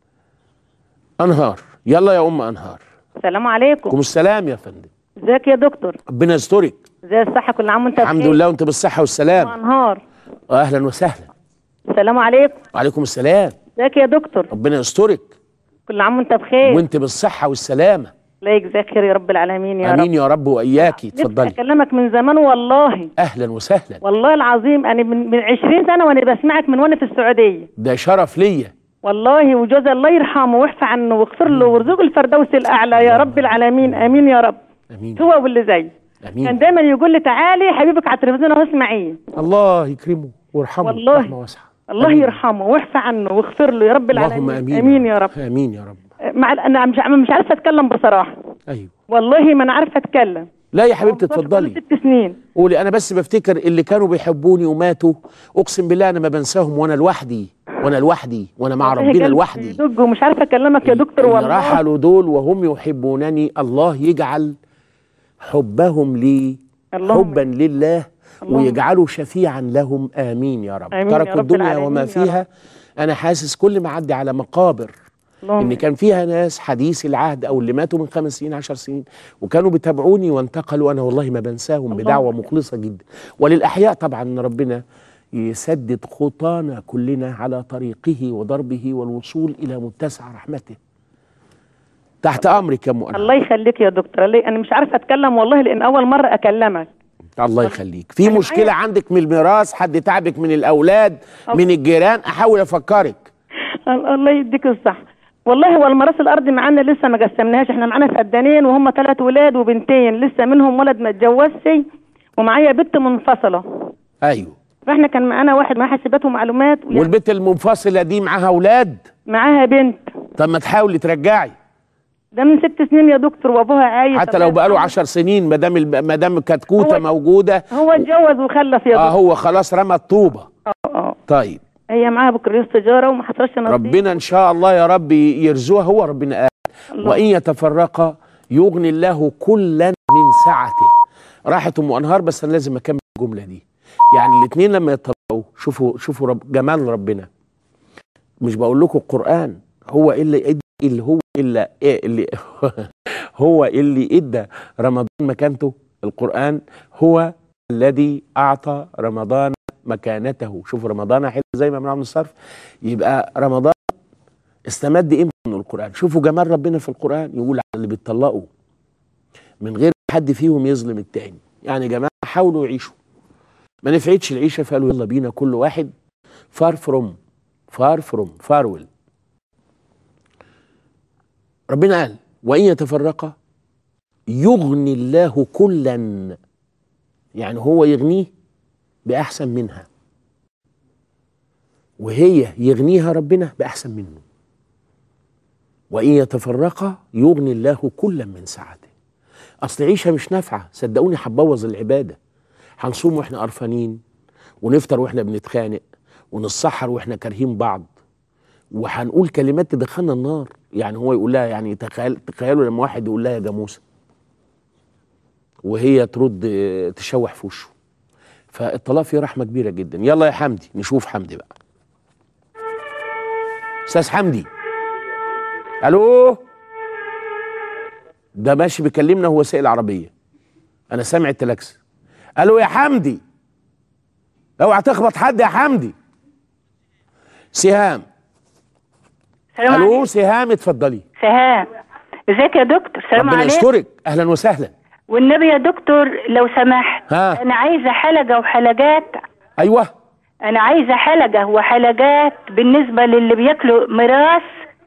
انهار يلا يا ام انهار السلام عليكم عليكم السلام يا فندم ازيك يا دكتور ربنا يسترك ازي الصحة كل عام وانت الحمد بخير لله وانت بالصحه والسلام انهار اهلا وسهلا السلام عليكم وعليكم السلام ازيك يا دكتور ربنا يسترك كل عام وانت بخير وانت بالصحه والسلامه الله يجزاك خير يا رب العالمين يا امين رب يا رب واياكي نفسي اتفضلي اكلمك من زمان والله اهلا وسهلا والله العظيم انا من, من 20 سنة وانا بسمعك من وانا في السعودية ده شرف ليا والله وجوز الله يرحمه ويعفى عنه واغفر له وارزقه الفردوس الاعلى يا رب العالمين امين يا رب امين هو واللي زي كان امين دايما يقول لي تعالي حبيبك على التلفزيون اهو اسمعيه الله يكرمه ويرحمه والله. رحمه واسعه الله آمين. يرحمه ويعفى عنه واغفر له يا رب العالمين اللهم امين امين يا رب امين يا رب مع انا مش مش عارفه اتكلم بصراحه ايوه والله ما انا عارفه اتكلم لا يا حبيبتي بقالي اتفضلي ست سنين قولي انا بس بفتكر اللي كانوا بيحبوني وماتوا اقسم بالله انا ما بنساهم وانا لوحدي وانا لوحدي وانا مع والله ربنا قلبي لوحدي يدق ومش عارفه اكلمك يا دكتور اللي والله رحلوا دول وهم يحبونني الله يجعل حبهم لي اللهم حبا لله اللهم. ويجعله شفيعا لهم امين يا رب آمين يا تركوا رب الدنيا العالمين وما يا فيها انا حاسس كل ما اعدي على مقابر ان اللهم كان فيها ناس حديثي العهد او اللي ماتوا من خمس سنين عشر سنين وكانوا بيتابعوني وانتقلوا انا والله ما بنساهم اللهم. بدعوه مخلصه جدا وللاحياء طبعا إن ربنا يسدد خطانا كلنا على طريقه وضربه والوصول الى متسع رحمته تحت امرك يا مؤمن الله يخليك يا دكتور الله انا مش عارفه اتكلم والله لان اول مره اكلمك الله يخليك في أنا مشكله معايا- عندك من الميراث حد تعبك من الاولاد من الجيران احاول افكرك الله يديك الصح والله هو الميراث الارضي معانا لسه ما قسمناهاش احنا معانا فدانين وهم ثلاث ولاد وبنتين لسه منهم ولد ما اتجوزش ومعايا بنت منفصله ايوه فاحنا كان معانا واحد معاه حاسبات ومعلومات ويعني والبنت المنفصله دي معاها اولاد معاها بنت طب ما تحاولي ترجعي ده من ست سنين يا دكتور وابوها عايش حتى لو بقاله عشر سنين ما دام الب- ما دام كتكوته هو- موجوده هو اتجوز وخلف يا اه دكتور هو خلاص رمى الطوبه اه اه طيب هي معاها بكالوريوس تجاره وما حصلش نصيب ربنا ان شاء الله يا رب يرزقها هو ربنا قال الله. وان يتفرقا يغني الله كلا من سعته راحت ام انهار بس انا لازم اكمل الجمله دي يعني الاثنين لما يتطلقوا شوفوا شوفوا رب جمال ربنا مش بقول لكم القران هو اللي ادى اللي هو الا إيه اللي هو اللي ادى رمضان مكانته القران هو الذي اعطى رمضان مكانته شوف رمضان حلو زي ما بنعمل من الصرف يبقى رمضان استمد امتى من القران شوفوا جمال ربنا في القران يقول على اللي بيتطلقوا من غير حد فيهم يظلم التاني يعني يا جماعه حاولوا يعيشوا ما نفعتش العيشه فقالوا يلا بينا كل واحد فار فروم فار فروم فارويل ربنا قال وإن يتفرقا يغني الله كلا يعني هو يغنيه بأحسن منها وهي يغنيها ربنا بأحسن منه وإن يتفرقا يغني الله كلا من سعته أصل عيشة مش نافعة صدقوني هتبوظ العبادة هنصوم واحنا قرفانين ونفطر واحنا بنتخانق ونتسحر واحنا كارهين بعض وهنقول كلمات تدخلنا النار يعني هو يقول لها يعني تخيل تخيلوا لما واحد يقول لها يا جاموسه وهي ترد آه، تشوح في وشه فالطلاق فيه رحمه كبيره جدا يلا يا حمدي نشوف حمدي بقى استاذ حمدي الو ده ماشي بيكلمنا هو سائل عربيه انا سامع التلاكس الو يا حمدي اوعى تخبط حد يا حمدي سهام السلام الو عليكم سهام اتفضلي سهام ازيك يا دكتور سلام ربنا عليكم يسترك اهلا وسهلا والنبي يا دكتور لو سمحت ها. انا عايزه حلقه وحلقات ايوه انا عايزه حلقه وحلقات بالنسبه للي بياكلوا ميراث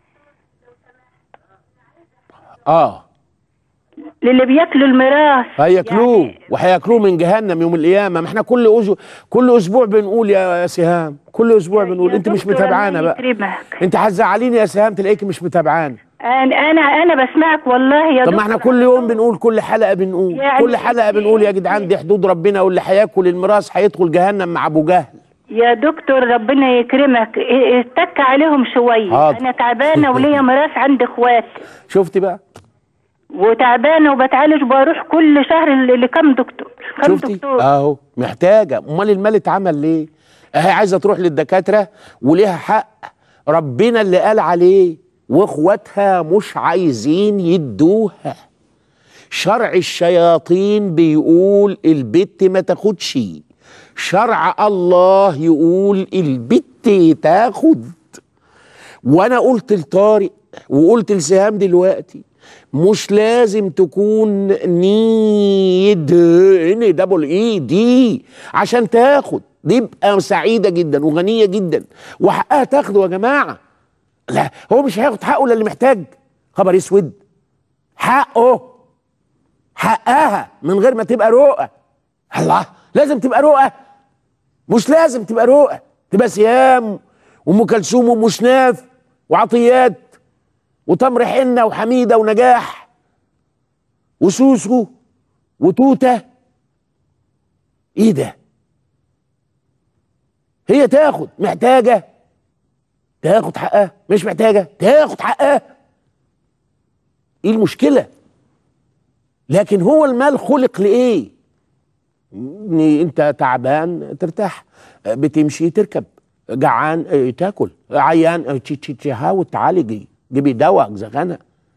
اه للي بياكلوا الميراث هياكلوه يعني وهياكلوه من جهنم يوم القيامه ما احنا كل أسبوع كل اسبوع بنقول يا يا سهام كل اسبوع بنقول يا انت مش دكتور متابعانا الله بقى يكرمك. انت هتزعليني يا سهام تلاقيكي مش متابعانا انا انا انا بسمعك والله يا طب دكتور ما احنا كل يوم بنقول كل حلقه بنقول يعني كل حلقه بنقول يا جدعان دي حدود ربنا واللي هياكل الميراث هيدخل جهنم مع ابو جهل يا دكتور ربنا يكرمك اه- اتك عليهم شويه حاضر. انا تعبانه وليا ميراث عند اخواتي شفتي بقى وتعبانه وبتعالج بروح كل شهر ل- لكم دكتور كم شفتي دكتور اهو محتاجه امال المال اتعمل ليه اهي عايزه تروح للدكاتره وليها حق ربنا اللي قال عليه واخواتها مش عايزين يدوها شرع الشياطين بيقول البت ما تاخدش شرع الله يقول البت تاخد وانا قلت لطارق وقلت لسهام دلوقتي مش لازم تكون نيد ان دبل اي دي عشان تاخد دي يبقى سعيده جدا وغنيه جدا وحقها تاخده يا جماعه لا هو مش هياخد حقه الا اللي محتاج خبر اسود حقه حقها من غير ما تبقى رؤى الله لازم تبقى رؤى مش لازم تبقى رؤى تبقى سيام وام كلثوم وام شناف وعطيات وتمر حنه وحميده ونجاح وسوسو وتوته ايه ده هي تاخد محتاجه تاخد حقها مش محتاجه تاخد حقها ايه المشكله لكن هو المال خلق لايه ان انت تعبان ترتاح بتمشي تركب جعان اه، تاكل عيان اه، تش- تش- تحاول تعالجي جيبي دواء زغنه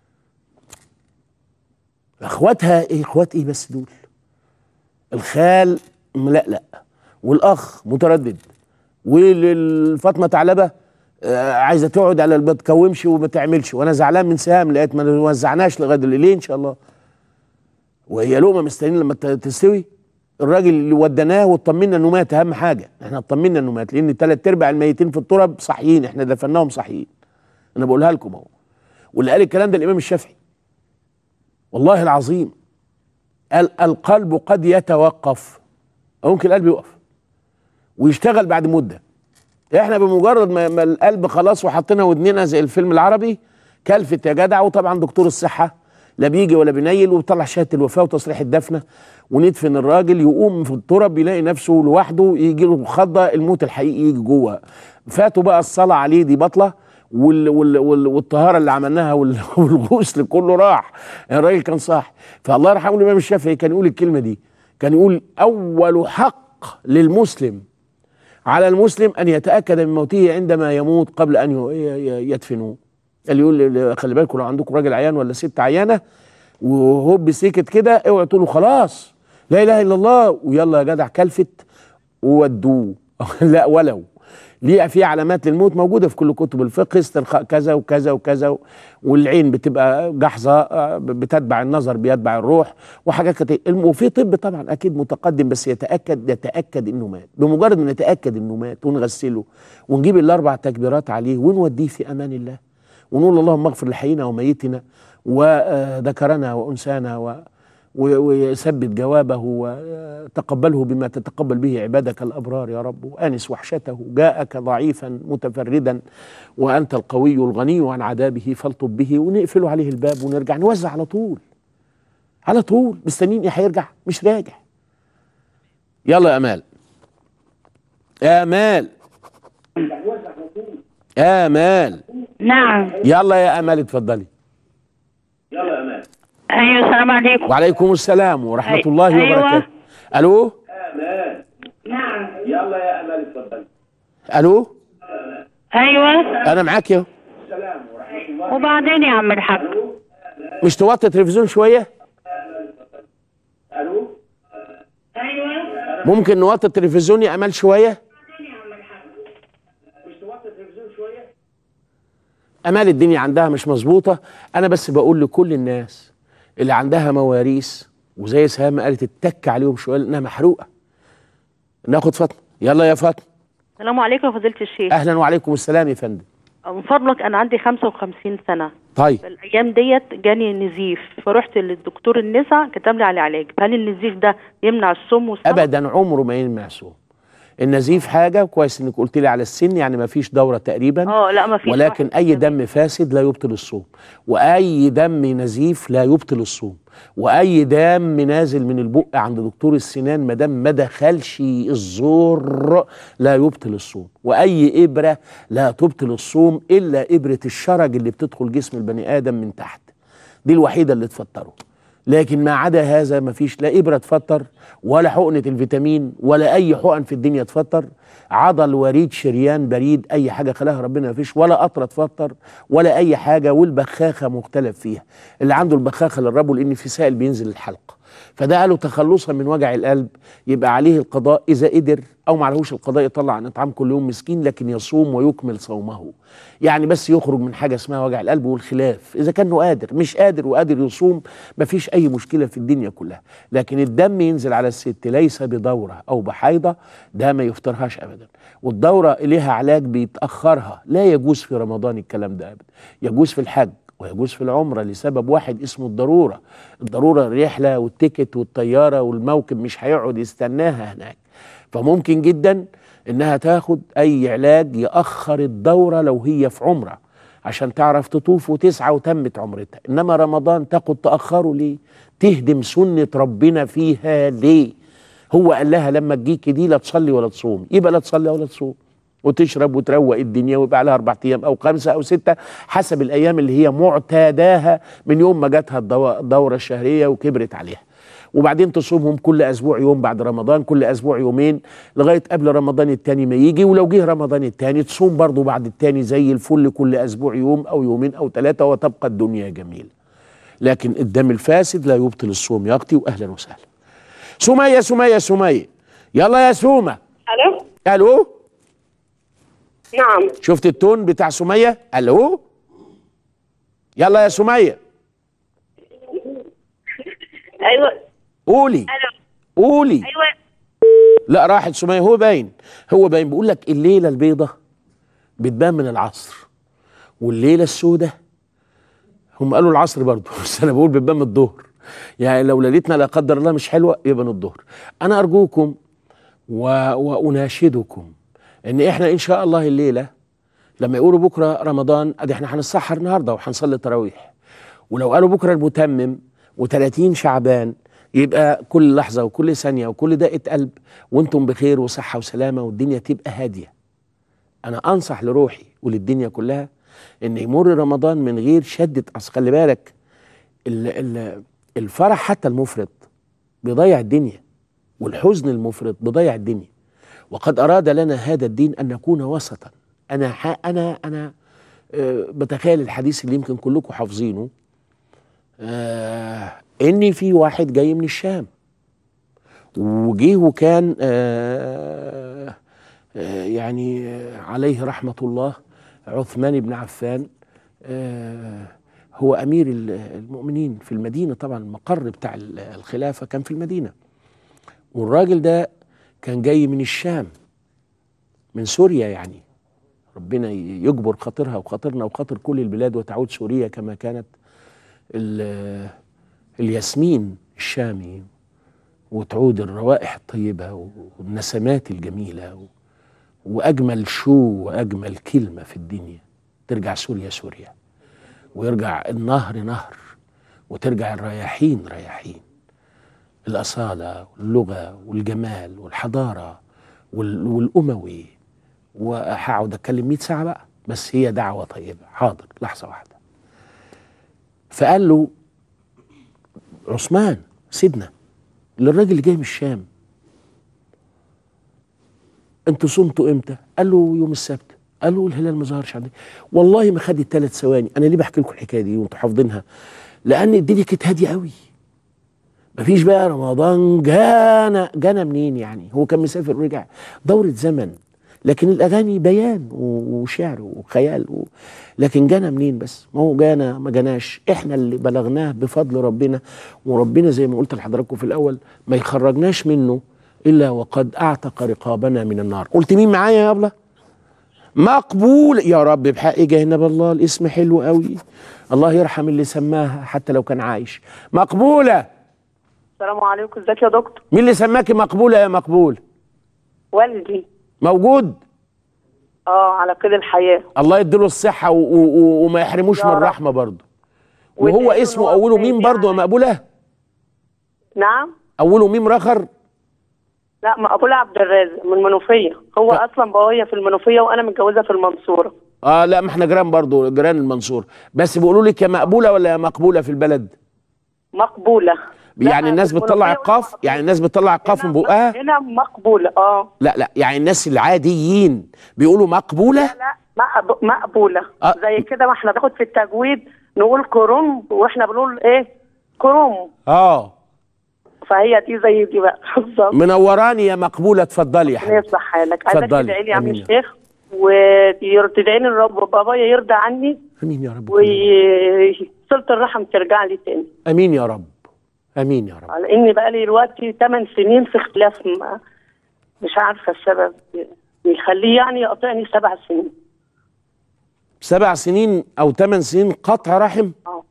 اخواتها ايه اخوات ايه بس دول الخال ملقلق والاخ متردد والفاطمه ثعلبه آه، عايزه تقعد على البيض تكومش وما تعملش وانا زعلان من سهام لقيت ما وزعناش لغايه دل- ليه ان شاء الله وهي لقمه مستنيين لما ت- تستوي الراجل اللي وديناه واطمنا انه مات اهم حاجه احنا اطمنا انه مات لان ثلاث ارباع الميتين في التراب صحيين احنا دفناهم صحيين انا بقولها لكم اهو واللي قال الكلام ده الامام الشافعي والله العظيم قال القلب قد يتوقف أو ممكن القلب يقف ويشتغل بعد مده احنا بمجرد ما, ما القلب خلاص وحطينا ودننا زي الفيلم العربي كلفت يا جدع وطبعا دكتور الصحه لا بيجي ولا بينيل وبيطلع شهاده الوفاه وتصريح الدفنه وندفن الراجل يقوم في التراب يلاقي نفسه لوحده يجي له خضه الموت الحقيقي يجي جوه فاتوا بقى الصلاه عليه دي بطله وال وال وال والطهاره اللي عملناها وال والغسل كله راح الراجل كان صاح فالله يرحمه الامام الشافعي كان يقول الكلمه دي كان يقول اول حق للمسلم على المسلم ان يتاكد من موته عندما يموت قبل ان ي- ي- يدفنوه قال يقول خلي بالكم لو عندكم راجل عيان ولا ست عيانه وهوب سكت كده اوعوا تقولوا خلاص لا اله الا الله ويلا يا جدع كلفت وودوه لا ولو ليه في علامات للموت موجوده في كل كتب الفقه استرخاء كذا وكذا وكذا والعين بتبقى جحظه آه، بتتبع النظر بيتبع الروح وحاجات كتير الم- وفي طب طبعا اكيد متقدم بس يتاكد يتاكد انه مات بمجرد ما نتاكد انه مات ونغسله ونجيب الاربع تكبيرات عليه ونوديه في امان الله ونقول اللهم اغفر لحينا وميتنا وذكرنا وانسانا و و- وثبت جوابه وتقبله بما تتقبل به عبادك الابرار يا رب وانس وحشته جاءك ضعيفا متفردا وانت القوي الغني عن عذابه فالطب به ونقفله عليه الباب ونرجع نوزع على طول على طول مستنيين ايه هيرجع مش راجع يلا يا امال يا امال امال نعم يلا يا امال اتفضلي ايوه السلام عليكم وعليكم السلام ورحمه أي- الله أيوة. وبركاته الو نعم الو ايوه انا معاك يا وبعدين يا عم الحاج مش توطي التلفزيون شويه ايوه ممكن نوطي التلفزيون يا امال شويه امال الدنيا عندها مش مظبوطه انا بس بقول لكل الناس اللي عندها مواريث وزي سهام ما قالت اتك عليهم شويه لانها محروقه ناخد فاطمه يلا يا فاطمه السلام عليكم يا فضيلة الشيخ اهلا وعليكم السلام يا فندم من فضلك أنا عندي 55 سنة طيب في الأيام ديت جاني نزيف فرحت للدكتور النساء كتب لي على علاج هل النزيف ده يمنع السم والسم؟ ابدا عمره ما ينمع سوء النزيف حاجه كويس انك قلت لي على السن يعني ما فيش دوره تقريبا اه لا ما فيش ولكن اي دم فاسد لا يبطل الصوم واي دم نزيف لا يبطل الصوم واي دم نازل من البق عند دكتور السنان ما دام ما دخلش الزور لا يبطل الصوم واي ابره لا تبطل الصوم الا ابره الشرج اللي بتدخل جسم البني ادم من تحت دي الوحيده اللي تفطره لكن ما عدا هذا ما فيش لا ابره تفطر ولا حقنه الفيتامين ولا اي حقن في الدنيا تفطر عضل وريد شريان بريد اي حاجه خلاها ربنا ما فيش ولا قطره تفطر ولا اي حاجه والبخاخه مختلف فيها اللي عنده البخاخه للرب لان في سائل بينزل الحلق فده قالوا تخلصا من وجع القلب يبقى عليه القضاء اذا قدر او ما عليهوش القضاء يطلع عن اطعام كل يوم مسكين لكن يصوم ويكمل صومه يعني بس يخرج من حاجه اسمها وجع القلب والخلاف اذا كان قادر مش قادر وقادر يصوم مفيش اي مشكله في الدنيا كلها لكن الدم ينزل على الست ليس بدوره او بحيضه ده ما يفطرهاش ابدا والدوره ليها علاج بيتاخرها لا يجوز في رمضان الكلام ده ابدا يجوز في الحج ويجوز في العمره لسبب واحد اسمه الضروره الضروره الرحله والتيكت والطياره والموكب مش هيقعد يستناها هناك فممكن جدا انها تاخد اي علاج ياخر الدوره لو هي في عمره عشان تعرف تطوف وتسعى وتمت عمرتها انما رمضان تاخد تاخره ليه تهدم سنه ربنا فيها ليه هو قال لها لما تجيكي دي لا تصلي ولا تصوم يبقى لا تصلي ولا تصوم وتشرب وتروق الدنيا ويبقى عليها اربع ايام او خمسه او سته حسب الايام اللي هي معتاداها من يوم ما جاتها الدو- الدوره الشهريه وكبرت عليها وبعدين تصومهم كل اسبوع يوم بعد رمضان كل اسبوع يومين لغايه قبل رمضان التاني ما يجي ولو جه رمضان التاني تصوم برضه بعد التاني زي الفل كل اسبوع يوم او يومين او ثلاثه وتبقى الدنيا جميله لكن الدم الفاسد لا يبطل الصوم يا اختي واهلا وسهلا سميه سميه سميه يلا يا سومه الو الو نعم شفت التون بتاع سميه الو يلا يا سميه ايوه قولي الو قولي ايوه لا راحت سميه هو باين هو باين بيقول لك الليله البيضة بتبان من العصر والليله السوداء هم قالوا العصر برضه بس انا بقول بتبان من الظهر يعني لو ليلتنا لا قدر الله مش حلوه يبقى من الظهر انا ارجوكم و... واناشدكم ان احنا ان شاء الله الليله لما يقولوا بكره رمضان ادي احنا هنتسحر النهارده وهنصلي التراويح ولو قالوا بكره المتمم و30 شعبان يبقى كل لحظه وكل ثانيه وكل دقه قلب وانتم بخير وصحه وسلامه والدنيا تبقى هاديه. انا انصح لروحي وللدنيا كلها ان يمر رمضان من غير شده اصل خلي بالك ال- ال- الفرح حتى المفرط بيضيع الدنيا والحزن المفرط بيضيع الدنيا وقد اراد لنا هذا الدين ان نكون وسطا انا ح- انا انا آه، بتخيل الحديث اللي يمكن كلكم حافظينه آه ان في واحد جاي من الشام وجه وكان آه آه يعني آه، عليه رحمه الله عثمان بن عفان آه هو امير ال- المؤمنين في المدينه طبعا المقر بتاع ال- الخلافه كان في المدينه والراجل ده كان جاي من الشام من سوريا يعني ربنا ي- يجبر خاطرها وخاطرنا وخاطر كل البلاد وتعود سوريا كما كانت ال- الياسمين الشامي وتعود الروائح الطيبة والنسمات الجميلة و- وأجمل شو وأجمل كلمة في الدنيا ترجع سوريا سوريا ويرجع النهر نهر وترجع الرياحين رياحين الأصالة واللغة والجمال والحضارة وال- والأموي وهقعد أتكلم 100 ساعة بقى بس هي دعوة طيبة حاضر لحظة واحدة فقال له عثمان سيدنا للراجل اللي جاي من الشام انتوا صمتوا امتى؟ قال له يوم السبت قال له الهلال ما ظهرش عندي والله ما خدت ثلاث ثواني انا ليه بحكي لكم الحكايه دي وانتوا حافظينها لان الدنيا كانت هاديه قوي مفيش بقى رمضان جانا جانا منين يعني هو كان مسافر ورجع دورة زمن لكن الأغاني بيان و- وشعر وخيال و... لكن جانا منين بس ما هو جانا ما جاناش احنا اللي بلغناه بفضل ربنا وربنا زي ما قلت لحضراتكم في الأول ما يخرجناش منه إلا وقد أعتق رقابنا من النار قلت مين معايا يا أبلة مقبول يا رب بحق جهنم الله الاسم حلو قوي الله يرحم اللي سماها حتى لو كان عايش مقبوله السلام عليكم ازيك يا دكتور مين اللي سماكي مقبولة يا مقبول والدي موجود اه على قيد الحياه الله يديله الصحة و و و وما يحرموش يا من رب. الرحمة برضه وهو وإن اسمه هو أوله ميم بعيد برضه يا مقبولة نعم أوله ميم رخر لا مقبول عبد الرازق من المنوفيه هو اصلا بابايا في المنوفيه وانا متجوزه في المنصوره اه لا ما احنا جيران برضه جيران المنصور بس بيقولوا لك يا مقبولة ولا يا مقبولة في البلد مقبوله يعني الناس بتطلع القاف يعني الناس بتطلع القاف من بقها هنا مقبوله اه لا لا يعني الناس العاديين بيقولوا مقبولة لا مقب- مقبوله آه. زي كده ما احنا بناخد في التجويد نقول كرنب واحنا بنقول ايه كرنب اه فهي دي زي دي بقى بالظبط منوراني يا مقبولة اتفضلي يا ربنا حبيبتي يصلح حالك عايزك اتفضلي. تدعي لي يا عم آمين. الشيخ وتدعي لي الرب بابايا يرضى عني امين يا رب وصلة الرحم ترجع لي تاني امين يا رب امين يا رب على اني بقى لي دلوقتي 8 سنين في اختلاف ما مش عارفه السبب بيخليه يعني يقاطعني سبع سنين سبع سنين او ثمان سنين قطع رحم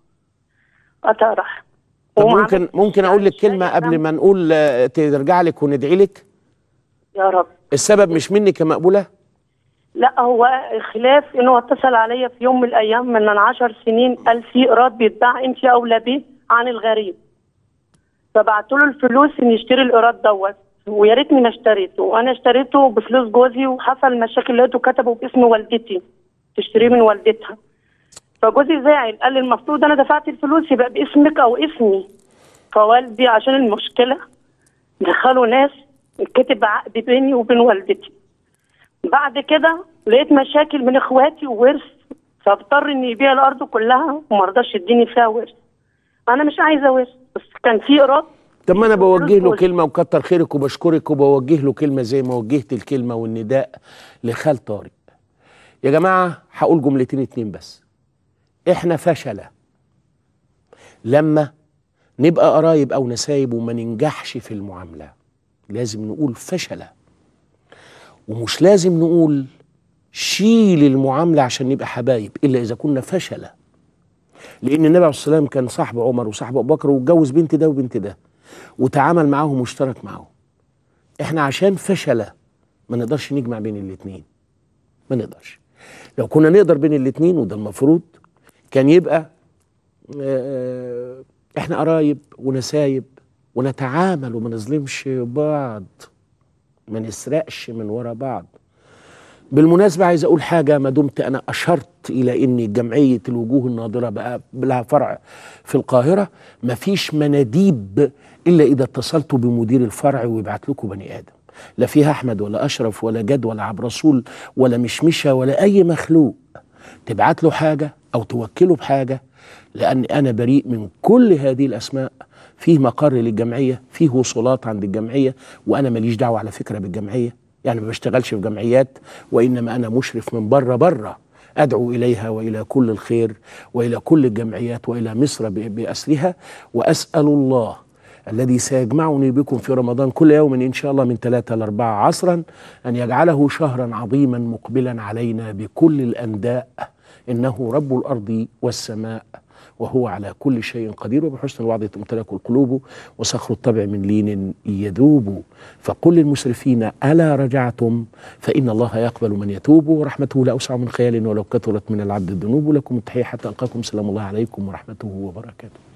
قطع رحم طب ومع- ممكن ممكن اقول لك كلمه قبل ما نقول آه، ترجع لك وندعي لك يا رب السبب مش منك يا مقبوله لا هو خلاف انه اتصل عليا في يوم من الايام من من 10 سنين قال في ايراد بيتباع انت اولى بيه عن الغريب فبعت له الفلوس ان يشتري الايراد دوت ويا ريتني ما اشتريته وانا اشتريته بفلوس جوزي وحصل مشاكل لقيته كتبه باسم والدتي تشتريه من والدتها فجوزي زعل قال لي المفروض انا دفعت الفلوس يبقى باسمك او اسمي فوالدي عشان المشكله دخلوا ناس كتب عقد بيني وبين والدتي بعد كده لقيت مشاكل من اخواتي وورث فاضطر اني يبيع الارض كلها وما رضاش يديني فيها ورث انا مش عايزه ورث بس كان في ايراد طب ما انا بوجه له كلمه وكتر خيرك وبشكرك وبوجه له كلمه زي ما وجهت الكلمه والنداء لخال طارق يا جماعه هقول جملتين اتنين بس احنا فشله لما نبقى قرايب او نسايب وما ننجحش في المعامله لازم نقول فشله ومش لازم نقول شيل المعامله عشان نبقى حبايب الا اذا كنا فشله لان النبي عليه الصلاه والسلام كان صاحب عمر وصاحب ابو بكر واتجوز بنت ده وبنت ده وتعامل معاهم واشترك معاهم احنا عشان فشله ما نقدرش نجمع بين الاتنين ما نقدرش لو كنا نقدر بين الاتنين وده المفروض كان يبقى آه، احنا قرايب ونسايب ونتعامل وما نظلمش بعض ما نسرقش من ورا بعض بالمناسبة عايز أقول حاجة ما دمت أنا أشرت إلى أن جمعية الوجوه الناظرة بقى لها فرع في القاهرة مفيش مناديب إلا إذا اتصلتوا بمدير الفرع ويبعت لكم بني آدم لا فيها أحمد ولا أشرف ولا جد ولا عبد رسول ولا مشمشة ولا أي مخلوق تبعت له حاجة أو توكله بحاجة لأن أنا بريء من كل هذه الأسماء فيه مقر للجمعية فيه وصولات عند الجمعية وأنا ماليش دعوة على فكرة بالجمعية يعني ما بشتغلش في جمعيات وإنما أنا مشرف من بره بره أدعو إليها وإلى كل الخير وإلى كل الجمعيات وإلى مصر ب- بأسرها وأسأل الله الذي سيجمعني بكم في رمضان كل يوم إن شاء الله من ثلاثة لأربعة عصرا أن يجعله شهرا عظيما مقبلا علينا بكل الأنداء إنه رب الأرض والسماء وهو على كل شيء قدير وبحسن الوعد تمتلك القلوب وصخر الطبع من لين يذوب فقل للمسرفين ألا رجعتم فإن الله يقبل من يتوب ورحمته لا أوسع من خيال ولو كثرت من العبد الذنوب لكم التحية حتى ألقاكم سلام الله عليكم ورحمته وبركاته